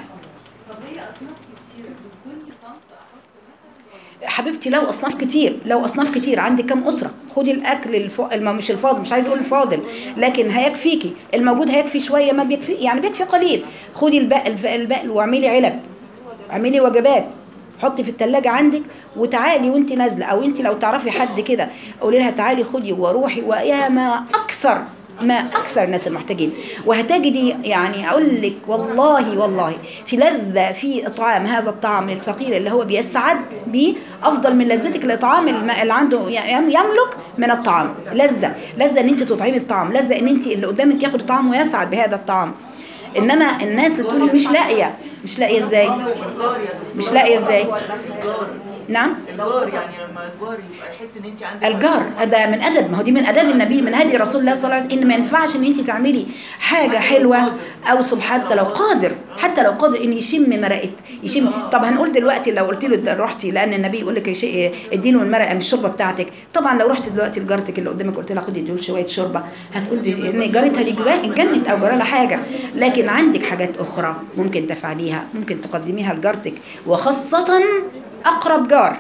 حبيبتي لو اصناف كتير لو اصناف كتير عندك كم اسره خدي الاكل الف... الم... مش الفاضل مش عايز اقول الفاضل لكن هيكفيكي الموجود هيكفي شويه ما بيكفي يعني بيكفي قليل خدي الباقي الف- الباقي واعملي علب اعملي وجبات حطي في التلاجة عندك وتعالي وانت نازله او انت لو تعرفي حد كده قولي لها تعالي خدي وروحي ويا ما اكثر ما اكثر الناس المحتاجين وهتجدي يعني اقول لك والله والله في لذه في اطعام هذا الطعام للفقير اللي هو بيسعد بيه افضل من لذتك الاطعام الم- اللي عنده يم- يملك من الطعام لذه لذه ان انت تطعمي الطعام لذه ان انت اللي قدامك ياخد الطعام ويسعد بهذا الطعام انما الناس اللي تقولي مش لاقيه مش لاقيه ازاي الجار يا دكتور. مش لاقيه ازاي الجار نعم الجار يعني لما الجار يبقى يحس ان انت عندك الجار ده من ادب ما هو دي من اداب النبي من هدي رسول الله صلى الله عليه وسلم ان ما ينفعش ان انت تعملي حاجه حلوه او سب حتى لو قادر حتى لو قادر ان يشم مرقه يشم طب هنقول دلوقتي لو قلت له ده رحتي لان النبي يقول لك شيء اديله المرقه من الشوربه بتاعتك طبعا لو رحت دلوقتي لجارتك اللي قدامك قلت لها خدي دول شويه شوربه هتقول دي ان جارتها دي جوا- اتجنت او جرى لها حاجه لكن عندك حاجات اخرى ممكن تفعليها ممكن تقدميها لجارتك وخاصه اقرب جار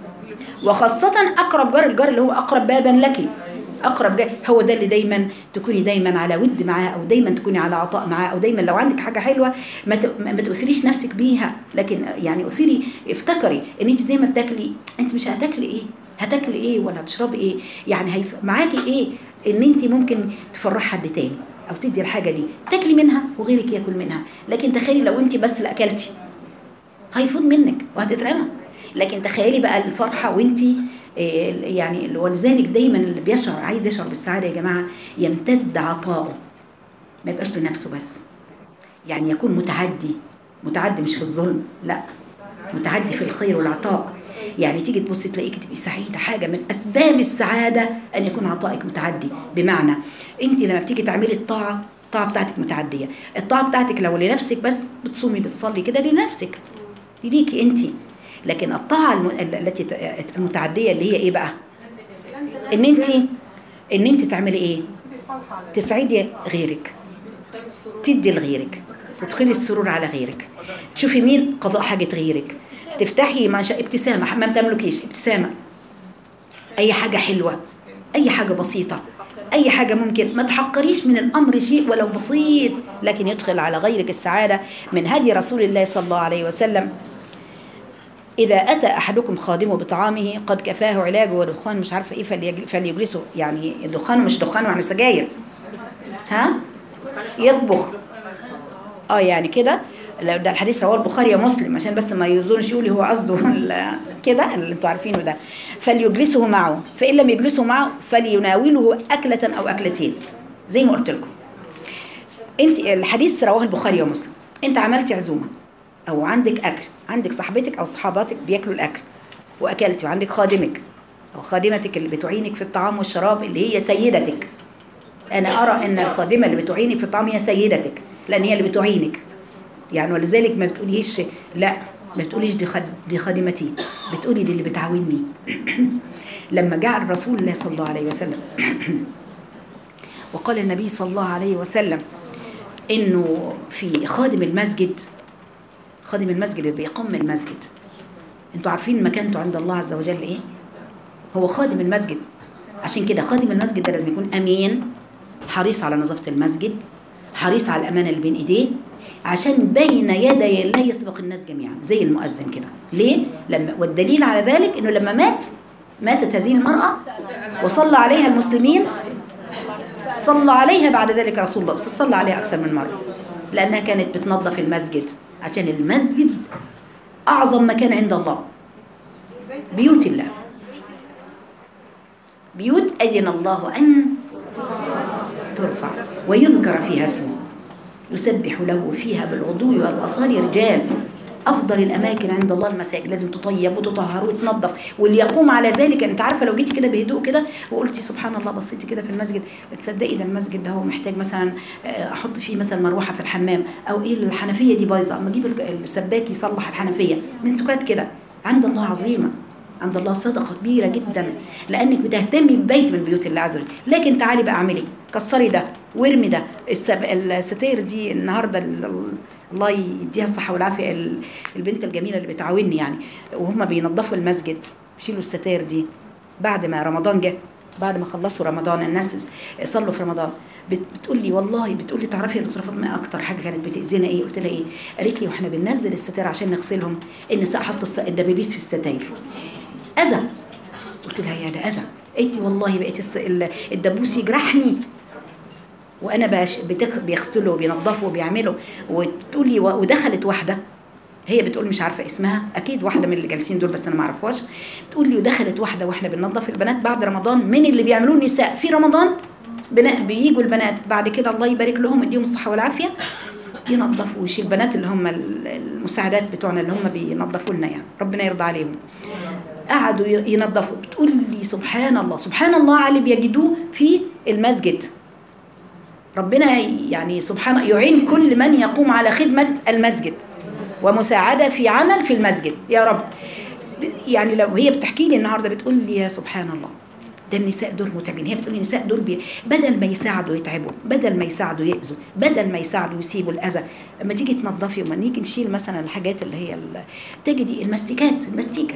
وخاصة أقرب جار الجار اللي هو أقرب بابا لك أقرب جار هو ده اللي دايما تكوني دايما على ود معاه أو دايما تكوني على عطاء معاه أو دايما لو عندك حاجة حلوة ما ت- ما ما تأثريش نفسك بيها لكن يعني أثيري افتكري إن أنت زي ما بتاكلي أنت مش هتاكلي إيه هتاكلي إيه ولا هتشربي إيه يعني هيف... معاكي إيه إن أنت ممكن تفرحي حد تاني أو تدي الحاجة دي تاكلي منها وغيرك ياكل منها لكن تخيلي لو أنت بس اللي أكلتي هيفوت منك وهتترمى لكن تخيلي بقى الفرحه وانت يعني ولذلك دايما اللي بيشعر عايز يشعر بالسعاده يا جماعه يمتد عطاؤه ما يبقاش لنفسه بس يعني يكون متعدي متعدي مش في الظلم لا متعدي في الخير والعطاء يعني تيجي تبص تلاقيك تبقي سعيده حاجه من اسباب السعاده ان يكون عطائك متعدي بمعنى انت لما بتيجي تعملي الطاعه الطاعه بتاعتك متعديه الطاعه بتاعتك لو لنفسك بس بتصومي بتصلي كده لنفسك دي ليكي انت لكن الطاعه الم... التي ت- المتعديه اللي هي ايه بقى ان انت ان انت تعملي ايه تسعدي غيرك تدي لغيرك تدخلي السرور على غيرك شوفي مين قضاء حاجة غيرك تفتحي ما شاء ابتسامة ما تملكيش ابتسامة أي حاجة حلوة أي حاجة بسيطة أي حاجة ممكن ما تحقريش من الأمر شيء ولو بسيط لكن يدخل على غيرك السعادة من هدي رسول الله صلى الله عليه وسلم إذا أتى أحدكم خادمه بطعامه قد كفاه علاجه ودخان مش عارفة إيه فليجل- فليجلسه يعني الدخان مش دخان يعني سجاير ها يطبخ اه يعني كده لو ده الحديث رواه البخاري ومسلم عشان بس ما يظنش يقول هو قصده ال- كده اللي انتوا عارفينه ده فليجلسه معه فان لم يجلسه معه فليناوله اكله او اكلتين زي ما قلت لكم انت الحديث رواه البخاري ومسلم انت عملتي عزومه او عندك اكل عندك صاحبتك او صحاباتك بياكلوا الاكل واكلتي وعندك خادمك او خادمتك اللي بتعينك في الطعام والشراب اللي هي سيدتك انا ارى ان الخادمه اللي بتعينك في الطعام هي سيدتك لان هي اللي بتعينك يعني ولذلك ما بتقوليش لا ما بتقوليش دي خد دي خادمتي بتقولي دي اللي بتعاوني لما جاء رسول الله صلى الله عليه وسلم وقال النبي صلى الله عليه وسلم انه في خادم المسجد خادم المسجد اللي بيقوم المسجد انتوا عارفين مكانته عند الله عز وجل ايه هو خادم المسجد عشان كده خادم المسجد ده لازم يكون امين حريص على نظافه المسجد حريص على الامانه اللي بين ايديه عشان بين يدي الله يسبق الناس جميعا زي المؤذن كده ليه لما والدليل على ذلك انه لما مات ماتت هذه المراه وصلى عليها المسلمين صلى عليها بعد ذلك رسول الله صلى عليها اكثر من مره لأنها كانت بتنظف المسجد عشان المسجد أعظم مكان عند الله بيوت الله بيوت أذن الله أن ترفع ويذكر فيها اسمه يسبح له فيها بالغدو والأصال رجال أفضل الأماكن عند الله المساجد لازم تطيب وتطهر وتنظف واللي يقوم على ذلك أنت عارفة لو جيتي كده بهدوء كده وقلتي سبحان الله بصيتي كده في المسجد تصدقي ده المسجد ده هو محتاج مثلا آه، أحط فيه مثلا مروحة في الحمام أو إيه الحنفية دي بايظة أما أجيب الج- السباك يصلح الحنفية من سكات كده عند الله عظيمة عند الله صدقة كبيرة جدا لأنك بتهتمي ببيت من بيوت الله عز وجل لكن تعالي بقى اعملي كسري ده وارمي ده السب... الستاير دي النهاردة ال- ال- الله يديها الصحة والعافية ال- البنت الجميلة اللي بتعاوني يعني وهم بينظفوا المسجد بيشيلوا الستاير دي بعد ما رمضان جه بعد ما خلصوا رمضان الناس صلوا في رمضان بت- بتقول لي والله بتقول لي تعرفي يا دكتوره فاطمه اكتر حاجه كانت بتاذينا ايه قلت لها ايه قالت لي واحنا بننزل الستاير عشان نغسلهم النساء حط الس- الدبابيس في الستاير اذى قلت لها يا ده اذى انت والله بقيت الس- ال- الدبوس يجرحني وانا باش بتغ- بيغسلوا وبينظفوا وبيعملوا وتقول لي و- ودخلت واحده هي بتقول مش عارفه اسمها اكيد واحده من اللي جالسين دول بس انا ما اعرفهاش تقول لي ودخلت واحده واحنا بننظف البنات بعد رمضان من اللي بيعملوه النساء في رمضان بنا بيجوا البنات بعد كده الله يبارك لهم يديهم الصحه والعافيه ينظفوا ويشيل البنات اللي هم ال- المساعدات بتوعنا اللي هم بينظفوا لنا يعني ربنا يرضى عليهم قعدوا ي- ينظفوا بتقول لي سبحان الله سبحان الله على اللي بيجدوه في المسجد ربنا يعني سبحانه يعين كل من يقوم على خدمة المسجد ومساعدة في عمل في المسجد يا رب يعني لو هي بتحكي لي النهاردة بتقول لي يا سبحان الله ده النساء دول متعبين هي بتقول لي النساء دول بي بدل ما يساعدوا يتعبوا بدل ما يساعدوا يأذوا بدل ما يساعدوا يسيبوا الأذى لما تيجي تنظفي وما نيجي نشيل مثلا الحاجات اللي هي ال- تجدي المستيكات المستيكة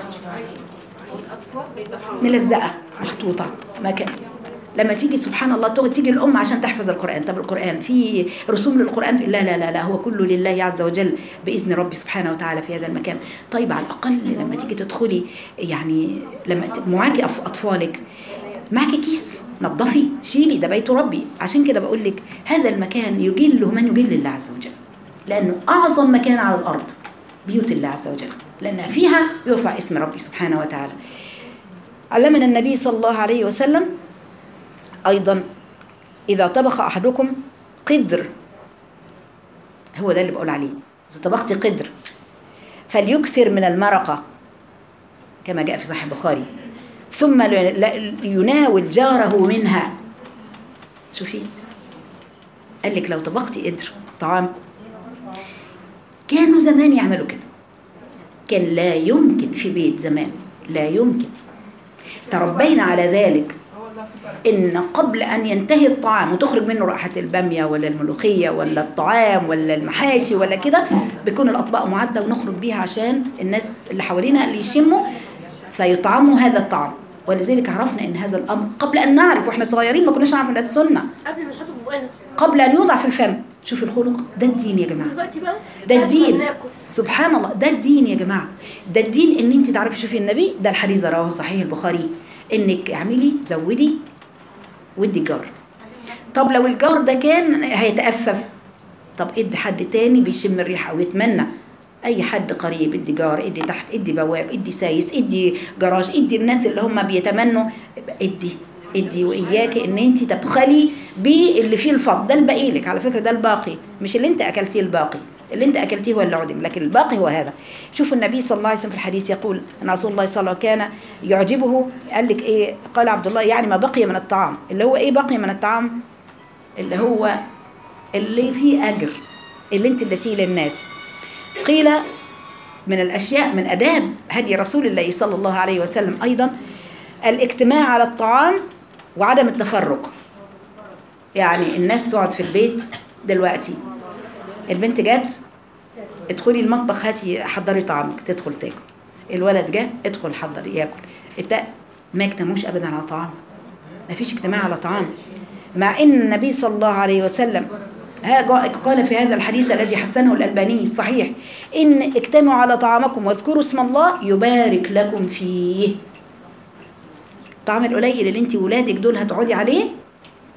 ملزقة محطوطة مكان لما تيجي سبحان الله تقعد تيجي الأم عشان تحفظ القرآن طب القرآن في رسوم للقرآن لا لا لا لا هو كله لله عز وجل بإذن ربي سبحانه وتعالى في هذا المكان طيب على الأقل لما تيجي تدخلي يعني لما ت- معاكي أف- أطفالك معاكي كيس نظفي شيلي ده بيت ربي عشان كده بقول لك هذا المكان يجله من يجل الله عز وجل لأنه أعظم مكان على الأرض بيوت الله عز وجل لأن فيها يرفع اسم ربي سبحانه وتعالى علمنا النبي صلى الله عليه وسلم أيضا إذا طبخ أحدكم قدر هو ده اللي بقول عليه إذا طبخت قدر فليكثر من المرقة كما جاء في صحيح البخاري ثم ل- ل- يناول جاره منها شوفي قال لك لو طبختي قدر طعام كانوا زمان يعملوا كده كان لا يمكن في بيت زمان لا يمكن تربينا على ذلك ان قبل ان ينتهي الطعام وتخرج منه رائحه الباميه ولا الملوخيه ولا الطعام ولا المحاشي ولا كده بيكون الاطباق معده ونخرج بيها عشان الناس اللي حوالينا اللي يشموا فيطعموا هذا الطعام ولذلك عرفنا ان هذا الامر قبل ان نعرف واحنا صغيرين ما كناش نعرف ان ده السنه قبل ما نحطه في بقنا قبل ان يوضع في الفم شوف الخلق ده الدين يا جماعه دلوقتي بقى ده بعد ما الدين ناكل. سبحان الله ده الدين يا جماعه ده الدين ان انت تعرفي شوفي النبي ده الحديث ده رواه صحيح البخاري انك اعملي زودي ودي الجار طب لو الجار ده كان هيتأفف طب ادي حد تاني بيشم الريحه او يتمنى اي حد قريب ادي جار ادي تحت ادي بواب ادي سايس ادي جراج ادي الناس اللي هم بيتمنوا ادي ادي واياك ان انت تبخلي باللي فيه الفضل ده الباقي لك على فكره ده الباقي مش اللي انت اكلتيه الباقي اللي انت اكلتيه هو اللي عدم لكن الباقي هو هذا شوفوا النبي صلى الله عليه وسلم في الحديث يقول ان رسول الله صلى الله عليه وسلم كان يعجبه قال لك ايه قال عبد الله يعني ما بقي من الطعام اللي هو ايه بقي من الطعام اللي هو اللي فيه اجر اللي انت اديتيه للناس قيل من الاشياء من اداب هدي رسول الله صلى الله عليه وسلم ايضا الاجتماع على الطعام وعدم التفرق يعني الناس تقعد في البيت دلوقتي البنت جت ادخلي المطبخ هاتي حضري طعامك تدخل تاكل الولد جه ادخل حضر ياكل الت... ما يجتمعوش ابدا على طعام ما فيش اجتماع على طعام مع ان النبي صلى الله عليه وسلم ها جاء- قال في هذا الحديث الذي حسنه الألباني الصحيح إن اجتمعوا على طعامكم واذكروا اسم الله يبارك لكم فيه الطعام القليل اللي انت ولادك دول هتقعدي عليه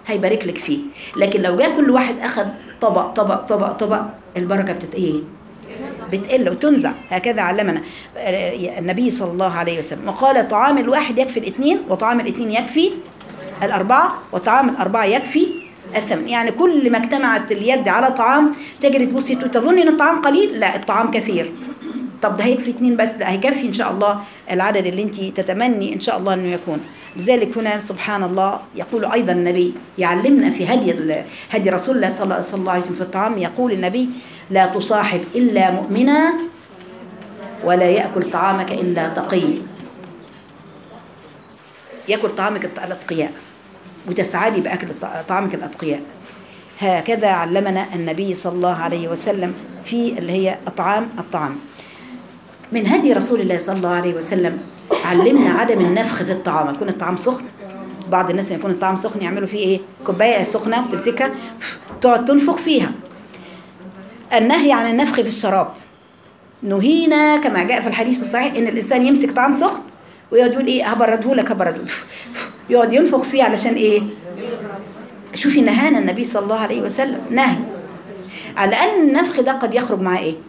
هيبارك لك فيه لكن لو جاء كل واحد اخذ طبق طبق طبق طبق البركه بتت ايه بتقل وتنزع هكذا علمنا آه، النبي صلى الله عليه وسلم وقال طعام الواحد يكفي الاثنين وطعام الاثنين يكفي الأربعة وطعام الأربعة يكفي الثمن يعني كل ما اجتمعت اليد على طعام تجري تبصي تظن ان الطعام قليل لا الطعام كثير طب ده هيكفي اتنين بس لا هيكفي ان شاء الله العدد اللي انت تتمني ان شاء الله انه يكون لذلك هنا سبحان الله يقول ايضا النبي يعلمنا في هدي ال- هدي رسول الله صلى صلى الله عليه وسلم في الطعام يقول النبي لا تصاحب الا مؤمنا ولا ياكل طعامك الا تقي ياكل طعامك الط- الاتقياء وتسعدي باكل الط- طعامك الاتقياء هكذا علمنا النبي صلى الله عليه وسلم في اللي هي اطعام الطعام من هدي رسول الله صلى الله عليه وسلم علمنا عدم النفخ في الطعام يكون الطعام سخن بعض الناس لما يكون الطعام سخن يعملوا فيه ايه كوبايه سخنه وتمسكها تقعد تنفخ فيها النهي عن النفخ في الشراب نهينا كما جاء في الحديث الصحيح ان الانسان يمسك طعام سخن ويقعد يقول ايه هبرده لك هبرده يقعد ينفخ فيه علشان ايه شوفي نهانا النبي صلى الله عليه وسلم نهي على ان النفخ ده قد يخرج معاه ايه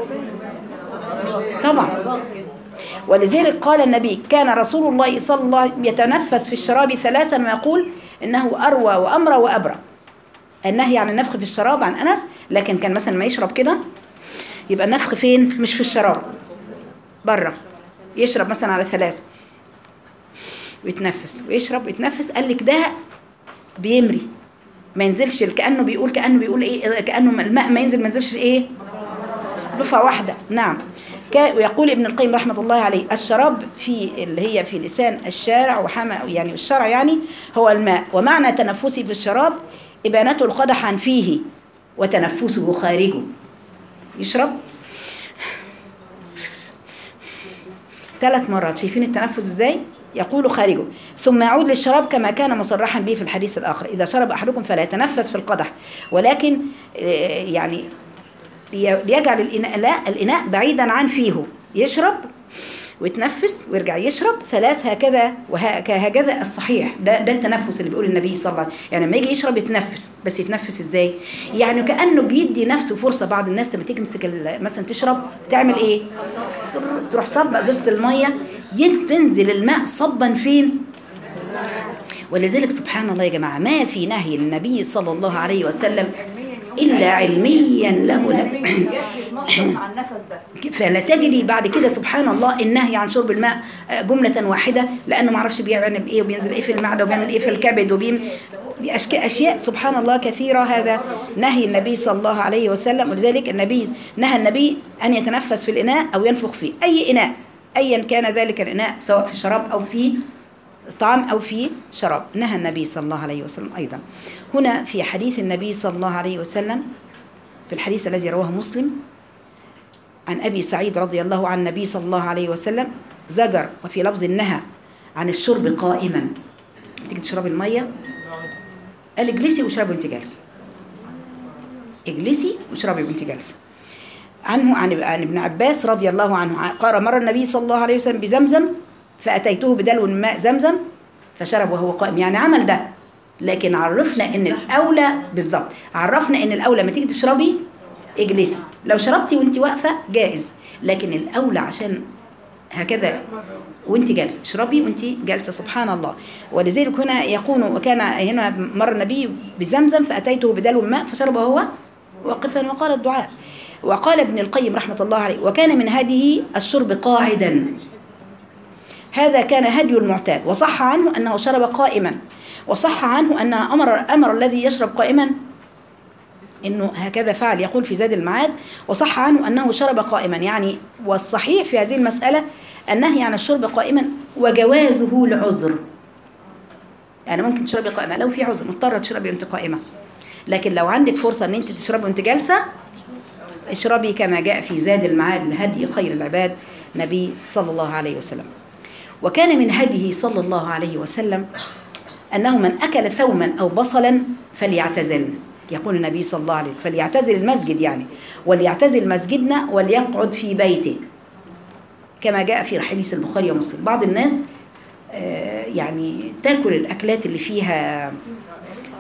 طبعا ولذلك قال النبي كان رسول الله صلى الله عليه وسلم يتنفس في الشراب ثلاثا ويقول انه اروى وامرى وابرى النهي عن النفخ في الشراب عن انس لكن كان مثلا ما يشرب كده يبقى النفخ فين مش في الشراب بره يشرب مثلا على ثلاثة ويتنفس ويشرب ويتنفس قال لك ده بيمري ما ينزلش كانه بيقول كانه بيقول ايه كانه الماء ما ينزل ما ينزلش ايه دفعه واحده نعم كا- ويقول ابن القيم رحمه الله عليه الشراب في اللي هي في لسان الشارع وحما يعني الشرع يعني هو الماء ومعنى تنفسي في الشراب ابانته القدح عن فيه وتنفسه خارجه يشرب ثلاث مرات شايفين التنفس ازاي يقول خارجه ثم يعود للشراب كما كان مصرحا به في الحديث الآخر إذا شرب أحدكم فلا يتنفس في القدح ولكن آه، يعني لي- ليجعل الإناء لا الإناء بعيدا عن فيه يشرب ويتنفس ويرجع يشرب ثلاث هكذا وهكذا الصحيح ده ده التنفس اللي بيقول النبي صلى الله عليه وسلم يعني لما يجي يشرب يتنفس بس يتنفس ازاي يعني كانه بيدي نفسه فرصه بعض الناس لما تيجي تمسك ال- مثلا تشرب تعمل ايه تر- تروح صب ازازه الميه ين- تنزل الماء صبا فين ولذلك سبحان الله يا جماعه ما في نهي النبي صلى الله عليه وسلم الا علميا له له يتنطط على النفس ده فلا تجري بعد كده سبحان الله النهي عن شرب الماء آه، جملة واحدة لأنه ما اعرفش بيعمل إيه وبينزل إيه في المعدة وبيعمل إيه في الكبد وبيم بأشك- أشياء سبحان الله كثيرة هذا نهي النبي صلى الله عليه وسلم ولذلك النبي نهى النبي أن يتنفس في الإناء أو ينفخ فيه أي إناء أيا كان ذلك الإناء سواء في شراب أو في طعام أو في شراب نهى النبي صلى الله عليه وسلم أيضا هنا في حديث النبي صلى الله عليه وسلم في الحديث الذي رواه مسلم عن أبي سعيد رضي الله عن النبي صلى الله عليه وسلم زجر وفي لفظ النهى عن الشرب قائما تيجي تشربي المية قال اجلسي واشربي وانت جالسة اجلسي واشربي وانت جالسة عنه عن عن ابن عباس رضي الله عنه قال مر النبي صلى الله عليه وسلم بزمزم فأتيته بدلو من ماء زمزم فشرب وهو قائم يعني عمل ده لكن عرفنا ان الاولى بالظبط عرفنا ان الاولى لما تيجي تشربي اجلسي لو شربتي وانت واقفه جائز لكن الاولى عشان هكذا وانت جالسه اشربي وانت جالسه سبحان الله ولذلك هنا يكون وكان هنا مر النبي بزمزم فاتيته بدلو ماء فشرب هو واقفا وقال الدعاء وقال ابن القيم رحمه الله عليه وكان من هديه الشرب قاعدا هذا كان هدي المعتاد وصح عنه انه شرب قائما وصح عنه ان امر امر الذي يشرب قائما انه هكذا فعل يقول في زاد المعاد وصح عنه انه شرب قائما يعني والصحيح في هذه المساله النهي عن الشرب قائما وجوازه لعذر يعني ممكن تشربي قائمه لو في عذر مضطره تشربي وانت قائمه لكن لو عندك فرصه ان انت تشربي وانت جالسه اشربي كما جاء في زاد المعاد لهدي خير العباد نبي صلى الله عليه وسلم وكان من هديه صلى الله عليه وسلم أنه من أكل ثوما أو بصلا فليعتزل يقول النبي صلى الله عليه وسلم فليعتزل المسجد يعني وليعتزل مسجدنا وليقعد في بيته كما جاء في حديث البخاري ومسلم بعض الناس آه، يعني تاكل الأكلات اللي فيها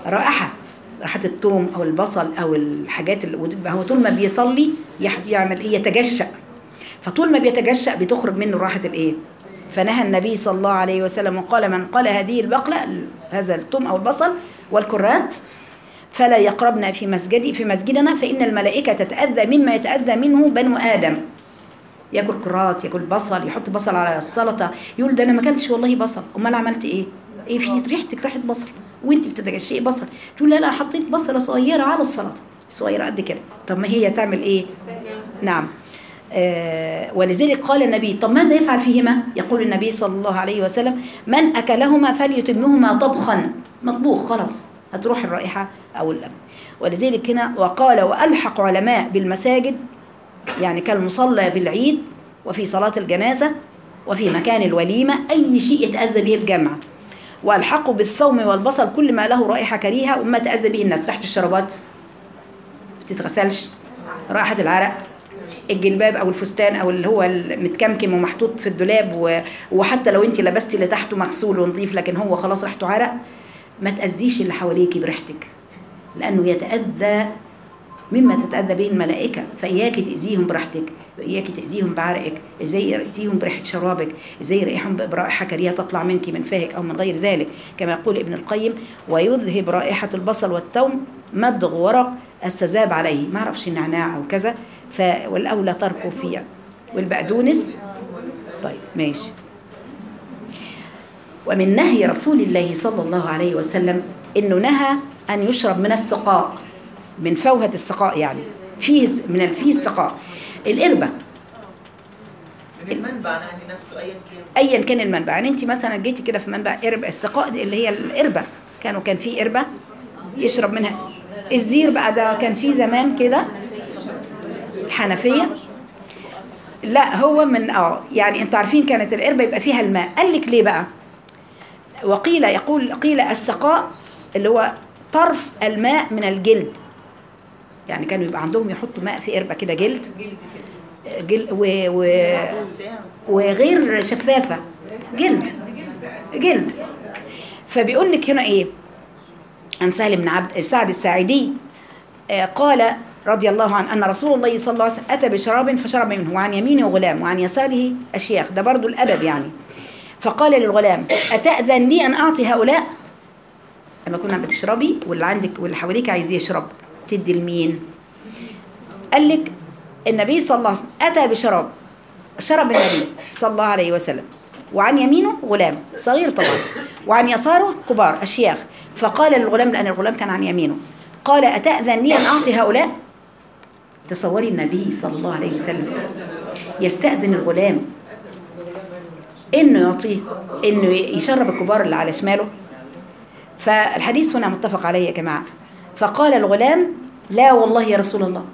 رائحة رائحة الثوم أو البصل أو الحاجات اللي هو طول ما بيصلي يح- يعمل إيه يتجشأ فطول ما بيتجشأ بتخرج منه رائحة الإيه فنهى النبي صلى الله عليه وسلم وقال من قال هذه البقلة ال- هذا الثوم أو البصل والكرات فلا يقربنا في مسجدي في مسجدنا فإن الملائكة تتأذى مما يتأذى منه بنو آدم ياكل كرات ياكل بصل يحط بصل على السلطه يقول ده انا ما اكلتش والله بصل امال عملت ايه ايه في ريحتك ريحه بصل وانت بتتجشئي بصل تقول لا لا حطيت بصله صغيره على السلطه صغيره قد كده طب ما هي تعمل ايه نعم آه ولذلك قال النبي طب ماذا يفعل فيهما يقول النبي صلى الله عليه وسلم من اكلهما فليتمهما طبخا مطبوخ خلاص هتروح الرائحه او اللم ولذلك هنا وقال والحق علماء بالمساجد يعني كالمصلى في العيد وفي صلاة الجنازة وفي مكان الوليمة أي شيء يتأذى به الجمع والحقوا بالثوم والبصل كل ما له رائحة كريهة وما تأذى به الناس ريحة الشرابات بتتغسلش رائحة العرق الجلباب او الفستان او اللي هو المتكمكم ومحطوط في الدولاب و- وحتى لو انت لبستي اللي تحته مغسول ونظيف لكن هو خلاص ريحته عرق ما تاذيش اللي حواليكي بريحتك لانه يتاذى مما تتأذى به الملائكة فإياك تأذيهم بريحتك وإياك تأذيهم بعرقك إزاي تأذيهم بريحة شرابك إزاي رائحهم برائحة كريهة تطلع منك من فاهك أو من غير ذلك كما يقول ابن القيم ويذهب رائحة البصل والثوم مضغ ورق السذاب عليه ما أعرفش النعناع أو كذا ف والأولى تركه فيها والبقدونس طيب ماشي ومن نهي رسول الله صلى الله عليه وسلم انه نهى ان يشرب من السقاء من فوهة السقاء يعني فيه من الفيه السقاء القربة من المنبع يعني نفسه ايا كان ايا كان المنبع يعني انت مثلا جيتي كده في منبع قربة السقاء دي اللي هي القربة كانوا كان في قربة يشرب منها الزير بقى ده كان في زمان كده الحنفية لا هو من اه يعني انتوا عارفين كانت القربة يبقى فيها الماء قال لك ليه بقى وقيل يقول قيل السقاء اللي هو طرف الماء من الجلد يعني كانوا يبقى عندهم يحطوا ماء في قربة كده جلد جلد و... و... وغير شفافة جلد جلد فبيقول لك هنا ايه عن سهل بن عبد سعد الساعدي آه، قال رضي الله عنه أن رسول الله صلى الله عليه وسلم أتى بشراب فشرب منه وعن يمينه غلام وعن يساره الشيخ ده برضو الأدب يعني فقال للغلام أتأذن لي أن أعطي هؤلاء لما كنا بتشربي واللي عندك واللي حواليك عايز يشرب تدي لمين قال لك النبي صلى الله عليه وسلم أتى بشراب شرب النبي صلى الله عليه وسلم وعن يمينه غلام صغير طبعا وعن يساره كبار أشياخ فقال للغلام لأن الغلام كان عن يمينه قال أتأذن لي أن أعطي هؤلاء تصوري النبي صلى الله عليه وسلم يستأذن الغلام إنه يعطيه إنه يشرب الكبار اللي على شماله فالحديث هنا متفق عليه يا جماعة فقال الغلام لا والله يا رسول الله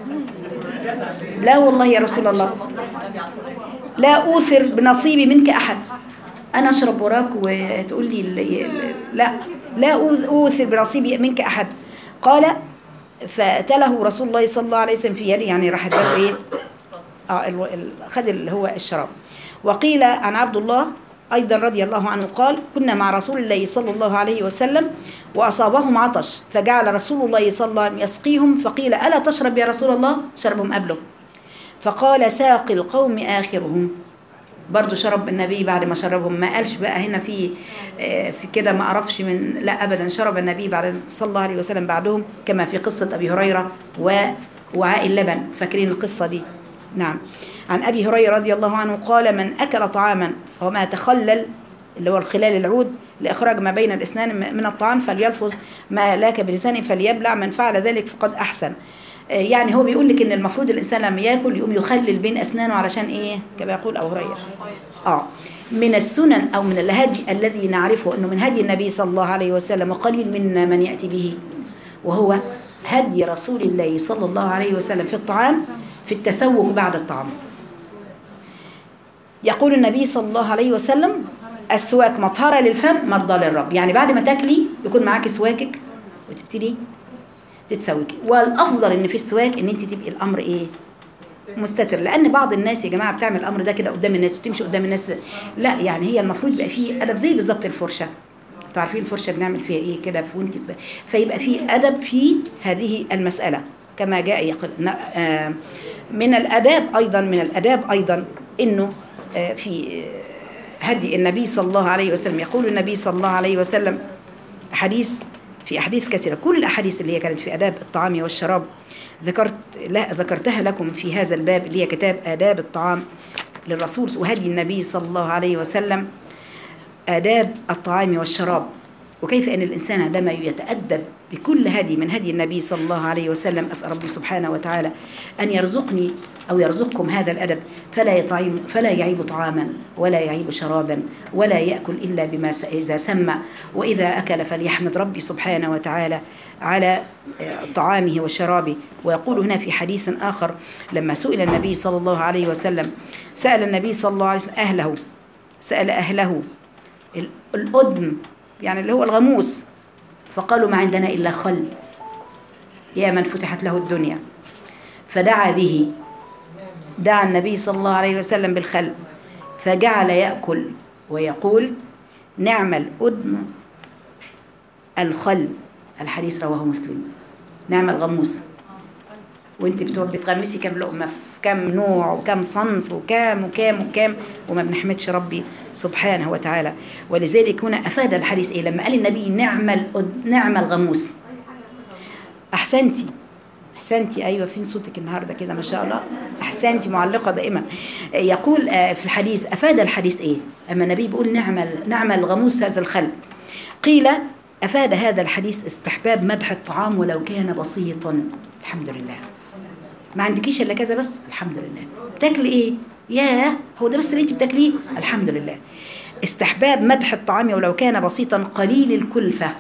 لا والله يا رسول الله لا أوثر بنصيبي منك أحد أنا أشرب وراك وتقول لي ال- لا لا أوث- أوثر بنصيبي منك أحد قال فأتله رسول الله صلى الله عليه وسلم في يده يعني راح اداله إيه اه ال- ال- خد اللي هو الشراب وقيل عن عبد الله أيضا رضي الله عنه قال كنا مع رسول الله صلى الله عليه وسلم وأصابهم عطش فجعل رسول الله صلى الله عليه وسلم يسقيهم فقيل ألا تشرب يا رسول الله شربهم قبله فقال ساقي القوم آخرهم برضو شرب النبي بعد ما شربهم ما قالش بقى هنا في آه، في كده ما اعرفش من لا ابدا شرب النبي بعد صلى الله عليه وسلم بعدهم كما في قصه ابي هريره ووعاء اللبن فاكرين القصه دي نعم عن ابي هريره رضي الله عنه قال من اكل طعاما وما تخلل اللي هو الخلال العود لاخراج ما بين الاسنان من الطعام فليلفظ ما لاك بلسانه فليبلع من فعل ذلك فقد احسن آه، يعني هو بيقول لك ان المفروض الانسان لما ياكل يقوم يخلل بين اسنانه علشان ايه كما يقول ابو هريره اه من السنن او من الهدي الذي نعرفه انه من هدي النبي صلى الله عليه وسلم وقليل منا من ياتي به وهو هدي رسول الله صلى الله عليه وسلم في الطعام في التسوق بعد الطعام يقول النبي صلى الله عليه وسلم السواك مطهرة للفم مرضى للرب يعني بعد ما تاكلي يكون معاكي سواكك وتبتدي تتسوكي والافضل ان في السواك ان انت تبقي الامر ايه مستتر لان بعض الناس يا جماعه بتعمل الامر ده كده قدام الناس وتمشي قدام الناس لا يعني هي المفروض يبقى فيه ادب زي بالظبط الفرشه تعرفين الفرشه بنعمل فيها ايه كده في- وانت ب- فيبقى في ادب في هذه المساله كما جاء يقول ن- آه، من الاداب ايضا من الاداب ايضا انه آه، في آه، هدي النبي صلى الله عليه وسلم يقول النبي صلى الله عليه وسلم حديث في احاديث كثيره كل الاحاديث اللي هي كانت في اداب الطعام والشراب ذكرت لا ذكرتها لكم في هذا الباب اللي هي كتاب آداب الطعام للرسول وهدي النبي صلى الله عليه وسلم آداب الطعام والشراب وكيف أن الإنسان عندما يتأدب بكل هدي من هدي النبي صلى الله عليه وسلم أسأل ربي سبحانه وتعالى أن يرزقني أو يرزقكم هذا الأدب فلا يطعم فلا يعيب طعاما ولا يعيب شرابا ولا يأكل إلا بما س- إذا سمى وإذا أكل فليحمد ربي سبحانه وتعالى على آه، طعامه وشرابه ويقول هنا في حديث آخر لما سئل النبي صلى الله عليه وسلم سأل النبي صلى الله عليه وسلم أهله سأل أهله ال- الأدم يعني اللي هو الغموس فقالوا ما عندنا إلا خل يا من فتحت له الدنيا فدعا به دعا النبي صلى الله عليه وسلم بالخل فجعل يأكل ويقول نعم الأدم الخل الحديث رواه مسلم نعم الغموس وانت بتوع بتغمسي كام لقمه في كام نوع وكام صنف وكام وكام وكام وما بنحمدش ربي سبحانه وتعالى ولذلك هنا افاد الحديث ايه لما قال النبي نعم الأد- نعم الغموس احسنتي احسنتي ايوه فين صوتك النهارده كده ما شاء الله احسنتي معلقه دائما يقول آه، في الحديث افاد الحديث ايه اما النبي بيقول نعم ال- نعم الغموس هذا الخل قيل افاد هذا الحديث استحباب مدح الطعام ولو كان بسيطا الحمد لله ما عندكيش الا كذا بس الحمد لله بتاكلي ايه ياه هو ده بس اللي انت بتاكليه الحمد لله استحباب مدح الطعام ولو كان بسيطا قليل الكلفه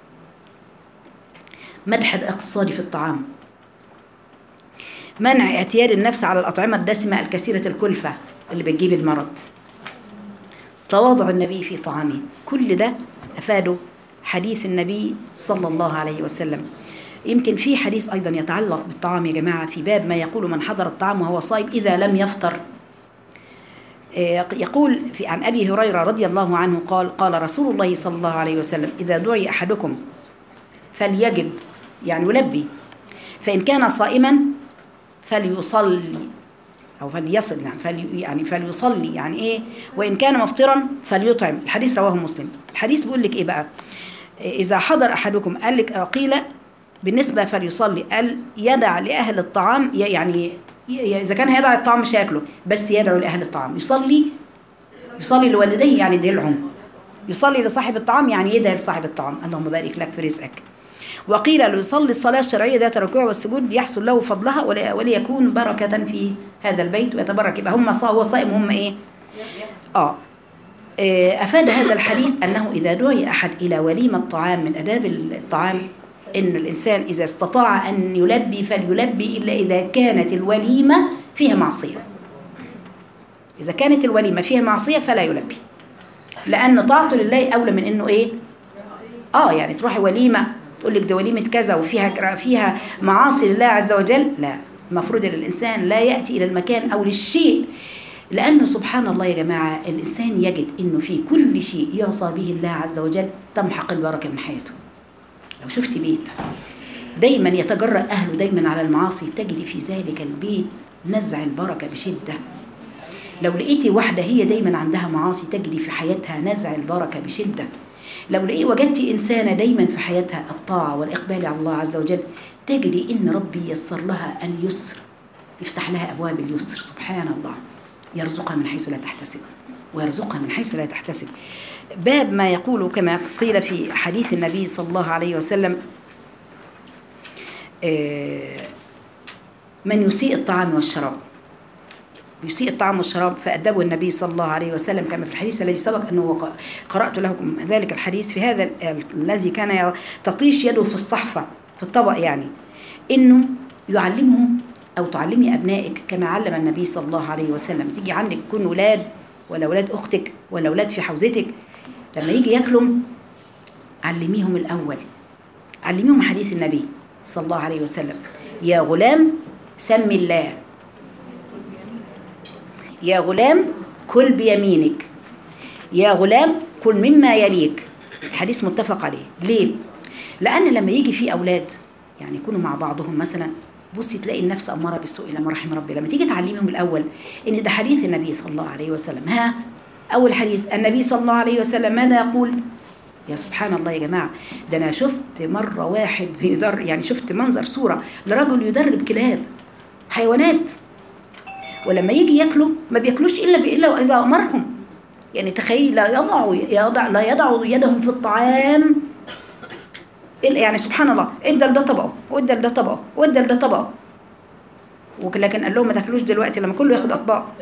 مدح الاقتصاد في الطعام منع اعتياد النفس على الأطعمة الدسمة الكثيرة الكلفة اللي بتجيب المرض تواضع النبي في طعامه كل ده أفاده حديث النبي صلى الله عليه وسلم يمكن في حديث أيضا يتعلق بالطعام يا جماعة في باب ما يقول من حضر الطعام وهو صائم إذا لم يفطر آه، يقول في عن أبي هريرة رضي الله عنه قال قال رسول الله صلى الله عليه وسلم إذا دعي أحدكم فليجب يعني يلبي فإن كان صائما فليصلي أو فليصل يعني, فلي يعني فليصلي يعني إيه وإن كان مفطرا فليطعم الحديث رواه مسلم الحديث بيقول لك إيه بقى إذا حضر أحدكم قال لك آه، قيل بالنسبة فليصلي قال يدع لأهل الطعام ي- يعني ي- إذا كان هيدع الطعام مش هياكله بس يدعو لأهل الطعام يصلي يصلي لوالديه يعني يدعهم يصلي لصاحب الطعام يعني يدعي لصاحب الطعام اللهم بارك لك في رزقك وقيل ليصلي الصلاة الشرعية ذات الركوع والسجود ليحصل له فضلها ولي- وليكون بركة في هذا البيت ويتبرك يبقى هم صا هو صائم هم ايه؟ اه آه، أفاد هذا الحديث أنه إذا دعي أحد إلى وليمة طعام من آداب الطعام إن الإنسان إذا استطاع أن يلبي فليلبي إلا إذا كانت الوليمة فيها معصية إذا كانت الوليمة فيها معصية فلا يلبي لأن طاعته لله أولى من إنه إيه؟ آه يعني تروحي وليمة تقول لك ده وليمة كذا وفيها فيها معاصي لله عز وجل لا المفروض ان الانسان لا ياتي الى المكان او للشيء لانه سبحان الله يا جماعه الانسان يجد انه في كل شيء يعصى به الله عز وجل تمحق البركه من حياته لو شفت بيت دايما يتجرأ اهله دايما على المعاصي تجد في ذلك البيت نزع البركه بشده لو لقيتي واحده هي دايما عندها معاصي تجري في حياتها نزع البركه بشده لو لقيت وجدتي إنسانة دايما في حياتها الطاعة والإقبال على الله عز وجل تجري إن ربي يسر لها اليسر يفتح لها أبواب اليسر سبحان الله يرزقها من حيث لا تحتسب ويرزقها من حيث لا تحتسب باب ما يقول كما قيل في حديث النبي صلى الله عليه وسلم آه، من يسيء الطعام والشراب يسيء الطعام والشراب فأدبه النبي صلى الله عليه وسلم كما في الحديث الذي سبق أنه ق- قرأت لكم ذلك الحديث في هذا ال- ال- الذي كان ي- تطيش يده في الصحفة في الطبق يعني إنه يعلمهم أو تعلمي أبنائك كما علم النبي صلى الله عليه وسلم تيجي عندك يكون ولاد ولا ولاد أختك ولا ولاد في حوزتك لما يجي ياكلوا علميهم الأول علميهم حديث النبي صلى الله عليه وسلم يا غلام سم الله يا غلام كل بيمينك يا غلام كل مما يليك الحديث متفق عليه ليه لان لما يجي في اولاد يعني يكونوا مع بعضهم مثلا بصي تلاقي النفس اماره بالسوء الا ما رحم ربي لما تيجي تعلميهم الاول ان ده حديث النبي صلى الله عليه وسلم ها اول حديث النبي صلى الله عليه وسلم ماذا يقول يا سبحان الله يا جماعه ده انا شفت مره واحد بيدر يعني شفت منظر صوره لرجل يدرب كلاب حيوانات ولما يجي ياكلوا ما بياكلوش الا الا اذا امرهم يعني تخيلي لا يضع يضع لا يضع يدهم في الطعام إلا يعني سبحان الله ادى لده طبقه وادى لده طبقه وادى لده طبقه ولكن قال لهم ما تاكلوش دلوقتي لما كله ياخد اطباق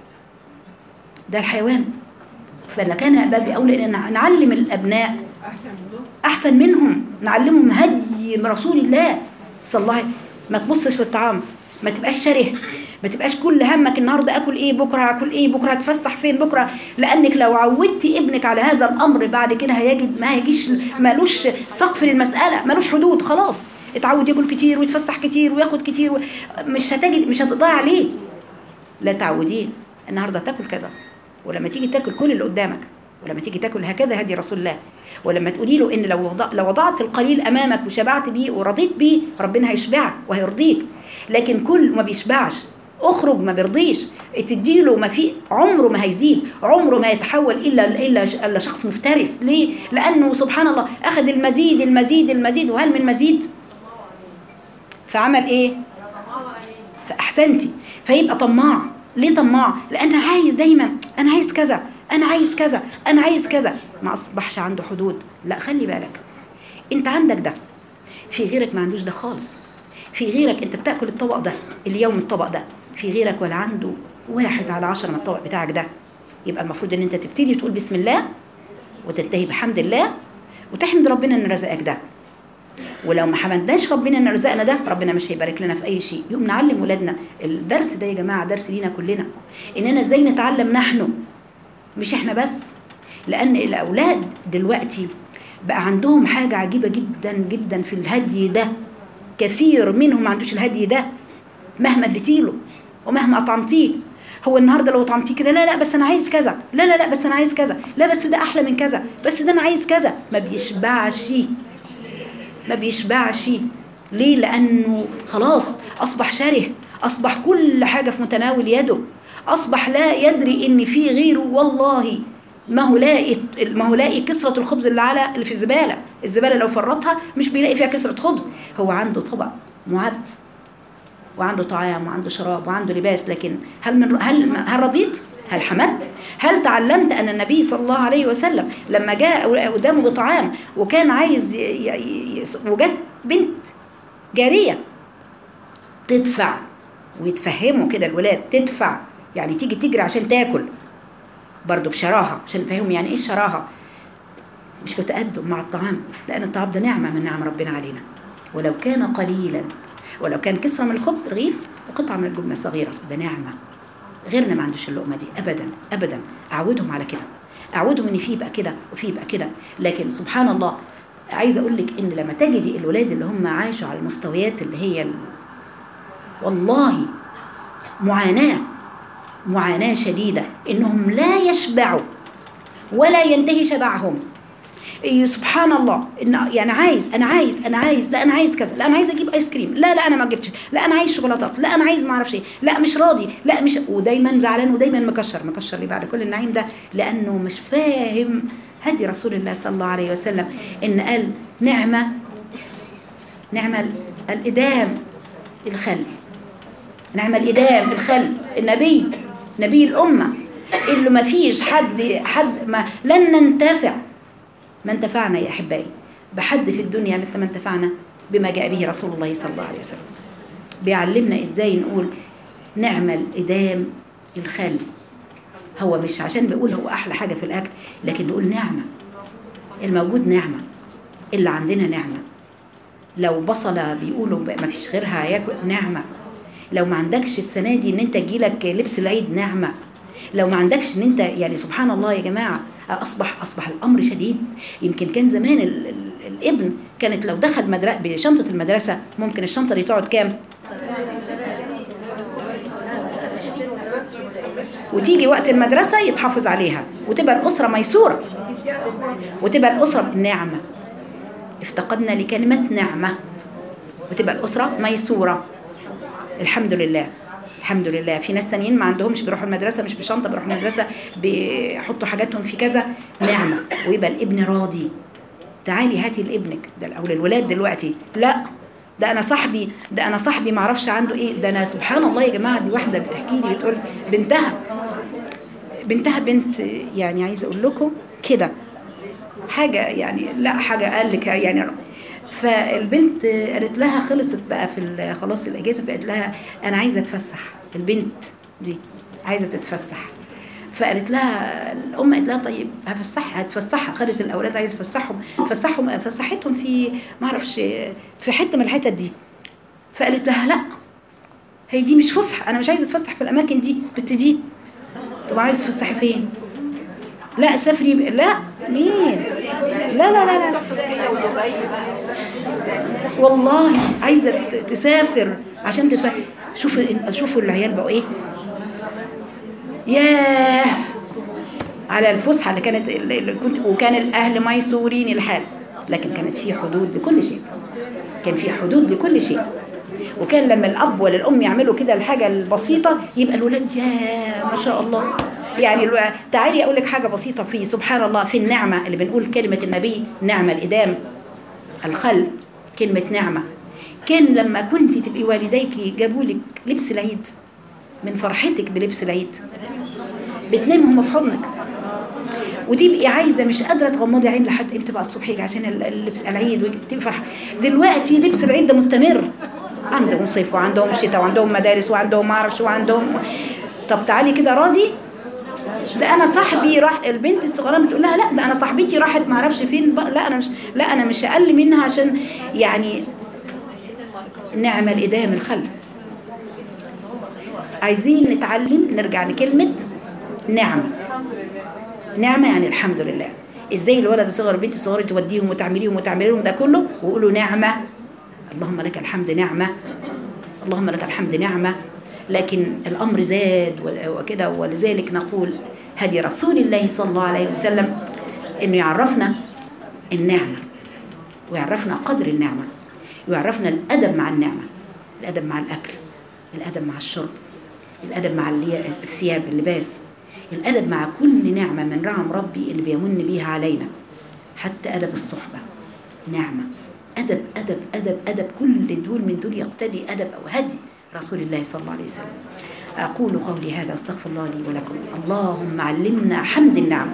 ده الحيوان فلكان باب اولى ان نعلم الابناء احسن منهم نعلمهم هدي من رسول الله صلى الله عليه وسلم ما تبصش للطعام ما تبقاش شره ما تبقاش كل همك النهارده اكل ايه بكره اكل ايه بكره اتفسح فين بكره لانك لو عودتي ابنك على هذا الامر بعد كده هيجد ما هيجيش مالوش سقف للمساله مالوش حدود خلاص اتعود ياكل كتير ويتفسح كتير وياخد كتير و... مش هتجد مش هتقدري عليه لا تعوديه النهارده تاكل كذا ولما تيجي تاكل كل اللي قدامك ولما تيجي تاكل هكذا هدي رسول الله ولما تقولي له ان لو وضع لو وضعت القليل امامك وشبعت بيه ورضيت بيه ربنا هيشبعك وهيرضيك لكن كل ما بيشبعش اخرج ما بيرضيش تديله ما في عمره ما هيزيد عمره ما يتحول الا الا الا شخص مفترس ليه لانه سبحان الله اخذ المزيد المزيد المزيد وهل من مزيد فعمل ايه فاحسنتي فيبقى طماع ليه طماع لان عايز دايما انا عايز كذا انا عايز كذا انا عايز كذا ما اصبحش عنده حدود لا خلي بالك انت عندك ده في غيرك ما عندوش ده خالص في غيرك انت بتاكل الطبق ده اليوم الطبق ده في غيرك ولا عنده واحد على عشرة من الطبق بتاعك ده يبقى المفروض ان انت تبتدي تقول بسم الله وتنتهي بحمد الله وتحمد ربنا ان رزقك ده ولو ما حمدناش ربنا ان رزقنا ده ربنا مش هيبارك لنا في اي شيء يوم نعلم ولادنا الدرس ده يا جماعه درس لينا كلنا اننا ازاي نتعلم نحن مش احنا بس لان الاولاد دلوقتي بقى عندهم حاجه عجيبه جدا جدا في الهدي ده كثير منهم ما عندوش الهدي ده مهما اديتيله ومهما اطعمتيه هو النهارده لو طعمتيه كده لا لا بس انا عايز كذا لا لا لا بس انا عايز كذا لا بس ده احلى من كذا بس ده انا عايز كذا ما بيشبعش ما بيشبعش ليه لانه خلاص اصبح شره اصبح كل حاجه في متناول يده اصبح لا يدري ان في غيره والله ما هو لاقي ما هو لاقي كسرة الخبز اللي على اللي في الزبالة، الزبالة لو فرطها مش بيلاقي فيها كسرة خبز، هو عنده طبق معد وعنده طعام وعنده شراب وعنده لباس لكن هل من هل هل رضيت؟ هل حمدت؟ هل تعلمت ان النبي صلى الله عليه وسلم لما جاء قدامه بطعام وكان عايز ي... ي... ي... وجت بنت جاريه تدفع ويتفهموا كده الولاد تدفع يعني تيجي تجري عشان تاكل برضه بشراهه عشان نفهمهم يعني ايه الشراهه مش بتقدم مع الطعام لان الطعام ده نعمه من نعم ربنا علينا ولو كان قليلا ولو كان كسرة من الخبز رغيف وقطعة من الجبنة صغيرة ده نعمة غيرنا ما عندوش اللقمة دي أبدا أبدا أعودهم على كده أعودهم إن في يبقى كده وفي يبقى كده لكن سبحان الله عايزة أقول لك إن لما تجدي الولاد اللي هم عاشوا على المستويات اللي هي ال... والله معاناة معاناة شديدة إنهم لا يشبعوا ولا ينتهي شبعهم إيه سبحان الله إن يعني عايز انا عايز انا عايز لا انا عايز كذا لا انا عايز اجيب ايس كريم لا لا انا ما جبتش لا انا عايز شوكولاتات لا انا عايز ما اعرفش ايه لا مش راضي لا مش ودايما زعلان ودايما مكشر مكشر ليه بعد كل النعيم ده لانه مش فاهم هدي رسول الله صلى الله عليه وسلم ان قال نعمه نعمه الادام الخل نعمه الادام الخل النبي نبي الامه اللي ما فيش حد حد ما لن ننتفع ما انتفعنا يا احبائي بحد في الدنيا مثل ما انتفعنا بما جاء به رسول الله صلى الله عليه وسلم بيعلمنا ازاي نقول نعمل ادام الخل هو مش عشان بيقول هو احلى حاجه في الاكل لكن بيقول نعمه الموجود نعمه اللي عندنا نعمه لو بصله بيقولوا ما فيش غيرها ياكل نعمه لو ما عندكش السنه دي ان انت تجيلك لبس العيد نعمه لو ما عندكش ان انت يعني سبحان الله يا جماعه اصبح اصبح الامر شديد يمكن كان زمان ال ال الابن كانت لو دخل مدرسه بشنطه المدرسه ممكن الشنطه دي تقعد كام وتيجي وقت المدرسه يتحافظ عليها وتبقى الاسره ميسوره وتبقى الأسرة نعمة افتقدنا لكلمة نعمة وتبقى الأسرة ميسورة الحمد لله الحمد لله في ناس تانيين ما عندهمش بيروحوا المدرسة مش بشنطة بيروحوا المدرسة بيحطوا حاجاتهم في كذا نعمة ويبقى الابن راضي تعالي هاتي لابنك ده او للولاد دلوقتي لا ده انا صاحبي ده انا صاحبي ما اعرفش عنده ايه ده انا سبحان الله يا جماعه دي واحده بتحكي لي بتقول بنتها بنتها بنت يعني عايزه اقول لكم كده حاجه يعني لا حاجه اقل ك- يعني فالبنت قالت لها خلصت بقى في ال- خلاص الاجازه فقالت لها انا عايزه اتفسح البنت دي عايزه تتفسح فقالت لها الام قالت لها طيب هفسحها هتفسحها خدت الاولاد عايزه تفسحهم فسحهم فسحتهم في ما اعرفش في حته من الحتت دي فقالت لها لا هي دي مش فسحه انا مش عايزه اتفسح في الاماكن دي بنت دي طب عايزه تفسحي فين لا سافري ب... لا مين لا لا لا لا والله عايزه ت- تسافر عشان تسافر شوفوا شوفوا العيال بقوا ايه ياه على الفسحه اللي كانت اللي كنت وكان الاهل ميسورين الحال لكن كانت في حدود لكل شيء كان في حدود لكل شيء وكان لما الاب ولا الام يعملوا كده الحاجه البسيطه يبقى الولاد يا ما شاء الله يعني الو... تعالي اقول لك حاجه بسيطه في سبحان الله في النعمه اللي بنقول كلمه النبي نعمه الادام الخل كلمه نعمه كان لما كنت تبقي والديك جابوا لك لبس العيد من فرحتك بلبس العيد بتنامي هم في حضنك وتبقي عايزه مش قادره تغمضي عين لحد امتى بقى الصبح يجي عشان اللبس العيد وتبقي فرحه دلوقتي لبس العيد ده مستمر عندهم صيف وعندهم شتاء وعندهم مدارس وعندهم معرفش وعندهم طب تعالي كده راضي ده انا صاحبي راح البنت الصغيره بتقول لها لا ده انا صاحبتي راحت ما اعرفش فين بقى لا انا مش لا انا مش اقل منها عشان يعني نعم الادام الخل عايزين نتعلم نرجع لكلمه نعم نعمه يعني الحمد لله ازاي الولد الصغير البنت الصغيره توديهم وتعمليهم وتعملي لهم ده كله وقولوا نعمه اللهم لك الحمد نعمه اللهم لك الحمد نعمه لكن الامر زاد وكده ولذلك نقول هدي رسول الله صلى الله عليه وسلم انه يعرفنا النعمه ويعرفنا قدر النعمه ويعرفنا الادب مع النعمه الادب مع الاكل الادب مع الشرب الادب مع اللي- الثياب اللباس الادب مع كل نعمه من نعم ربي اللي بيمن بيها علينا حتى ادب الصحبه نعمه ادب ادب ادب ادب كل دول من دول يقتدي ادب او هدي رسول الله صلى الله عليه وسلم اقول قولي هذا واستغفر الله لي ولكم اللهم علمنا حمد النعم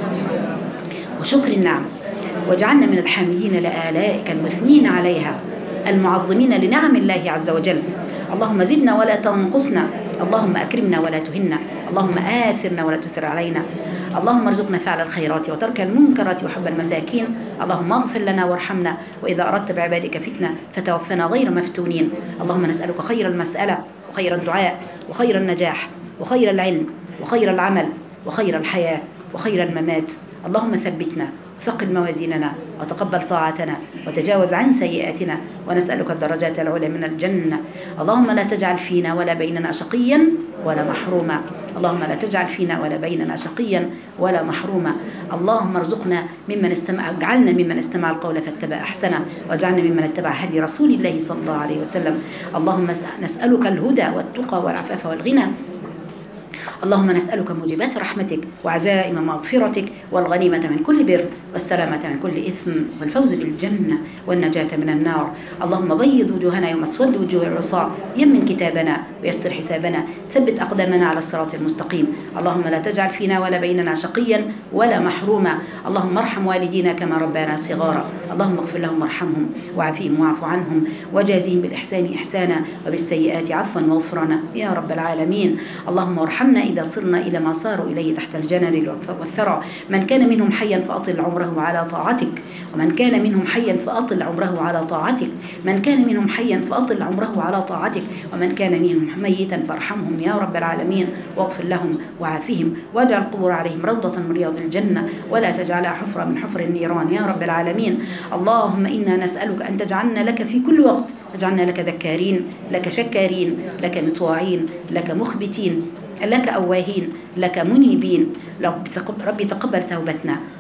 وشكر النعم واجعلنا من الحامدين لآلائك المثنين عليها المعظمين لنعم الله عز وجل اللهم زدنا ولا تنقصنا اللهم أكرمنا ولا تهنا اللهم آثرنا ولا تثر علينا اللهم ارزقنا فعل الخيرات وترك المنكرات وحب المساكين اللهم اغفر لنا وارحمنا وإذا أردت بعبادك فتنة فتوفنا غير مفتونين اللهم نسألك خير المسألة وخير الدعاء وخير النجاح وخير العلم وخير العمل وخير الحياة وخير الممات اللهم ثبتنا ثقل موازيننا وتقبل طاعتنا وتجاوز عن سيئاتنا ونسألك الدرجات العلى من الجنة اللهم لا تجعل فينا ولا بيننا شقيا ولا محروما اللهم لا تجعل فينا ولا بيننا شقيا ولا محروما اللهم ارزقنا ممن استمع اجعلنا ممن استمع القول فاتبع احسنه واجعلنا ممن اتبع هدي رسول الله صلى الله عليه وسلم اللهم نسألك الهدى والتقى والعفاف والغنى اللهم نسألك موجبات رحمتك وعزائم مغفرتك والغنيمة من كل بر والسلامة من كل إثم والفوز بالجنة والنجاة من النار اللهم بيض وجوهنا يوم تسود وجوه العصاة يمن كتابنا ويسر حسابنا ثبت أقدامنا على الصراط المستقيم اللهم لا تجعل فينا ولا بيننا شقيا ولا محروما اللهم ارحم والدينا كما ربانا صغارا اللهم اغفر لهم وارحمهم وعافيهم واعف عنهم وجازهم بالإحسان إحسانا وبالسيئات عفوا وغفرانا يا رب العالمين اللهم ارحمنا إذا صرنا إلى ما صاروا إليه تحت الجنر والثرى من كان منهم حيا فأطل عمره على طاعتك ومن كان منهم حيا فأطل عمره على طاعتك من كان منهم حيا فأطل عمره على طاعتك ومن كان منهم ميتا فارحمهم يا رب العالمين واغفر لهم وعافهم واجعل القبور عليهم روضة من رياض الجنة ولا تجعلها حفرة من حفر النيران يا رب العالمين اللهم إنا نسألك أن تجعلنا لك في كل وقت تجعلنا لك ذكارين لك شكارين لك مطواعين لك مخبتين لك أواهين لك منيبين رب تقبل توبتنا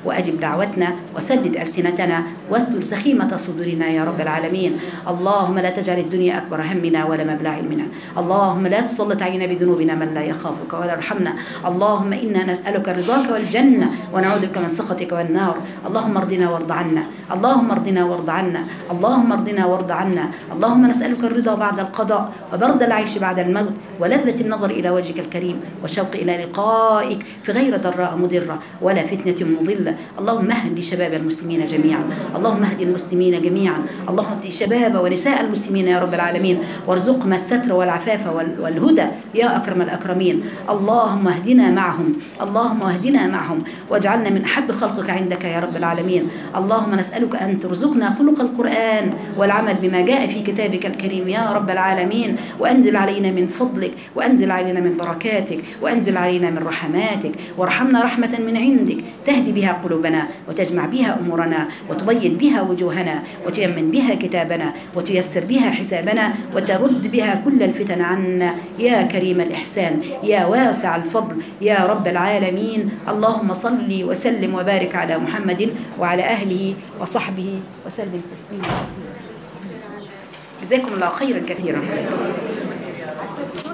وأجب دعوتنا وسدد ألسنتنا واسلل سخيمة صدورنا يا رب العالمين اللهم لا تجعل الدنيا أكبر همنا ولا مبلغ علمنا اللهم لا تسلط علينا بذنوبنا من لا يخافك ولا يرحمنا اللهم إنا نسألك رضاك والجنة ونعوذ بك من سخطك والنار اللهم ارضنا وارض عنا اللهم ارضنا وارض عنا اللهم ارضنا وارض عنا اللهم نسألك الرضا بعد القضاء وبرد العيش بعد الموت ولذة النظر إلى وجهك الكريم والشوق إلى لقائك في غير ضراء مضرة ولا فتنة مضلة اللهم اهد شباب المسلمين جميعا اللهم اهد المسلمين جميعا اللهم اهد شباب ونساء المسلمين يا رب العالمين وارزقنا الستر والعفاف وال- والهدى يا أكرم الأكرمين اللهم اهدنا معهم اللهم اهدنا معهم واجعلنا من أحب خلقك عندك يا رب العالمين اللهم نسألك أن ترزقنا خلق القرآن والعمل بما جاء في كتابك الكريم يا رب العالمين وأنزل علينا من فضلك وأنزل علينا من بركاتك وأنزل علينا من رحماتك وارحمنا رحمة من عندك تهدي بها قلوبنا وتجمع بها أمورنا وتبيض بها وجوهنا وتيمن بها كتابنا وتيسر بها حسابنا وترد بها كل الفتن عنا يا كريم الإحسان يا واسع الفضل يا رب العالمين اللهم صل وسلم وبارك على محمد وعلى أهله وصحبه وسلم تسليما كثيرا جزاكم الله خيرا كثيرا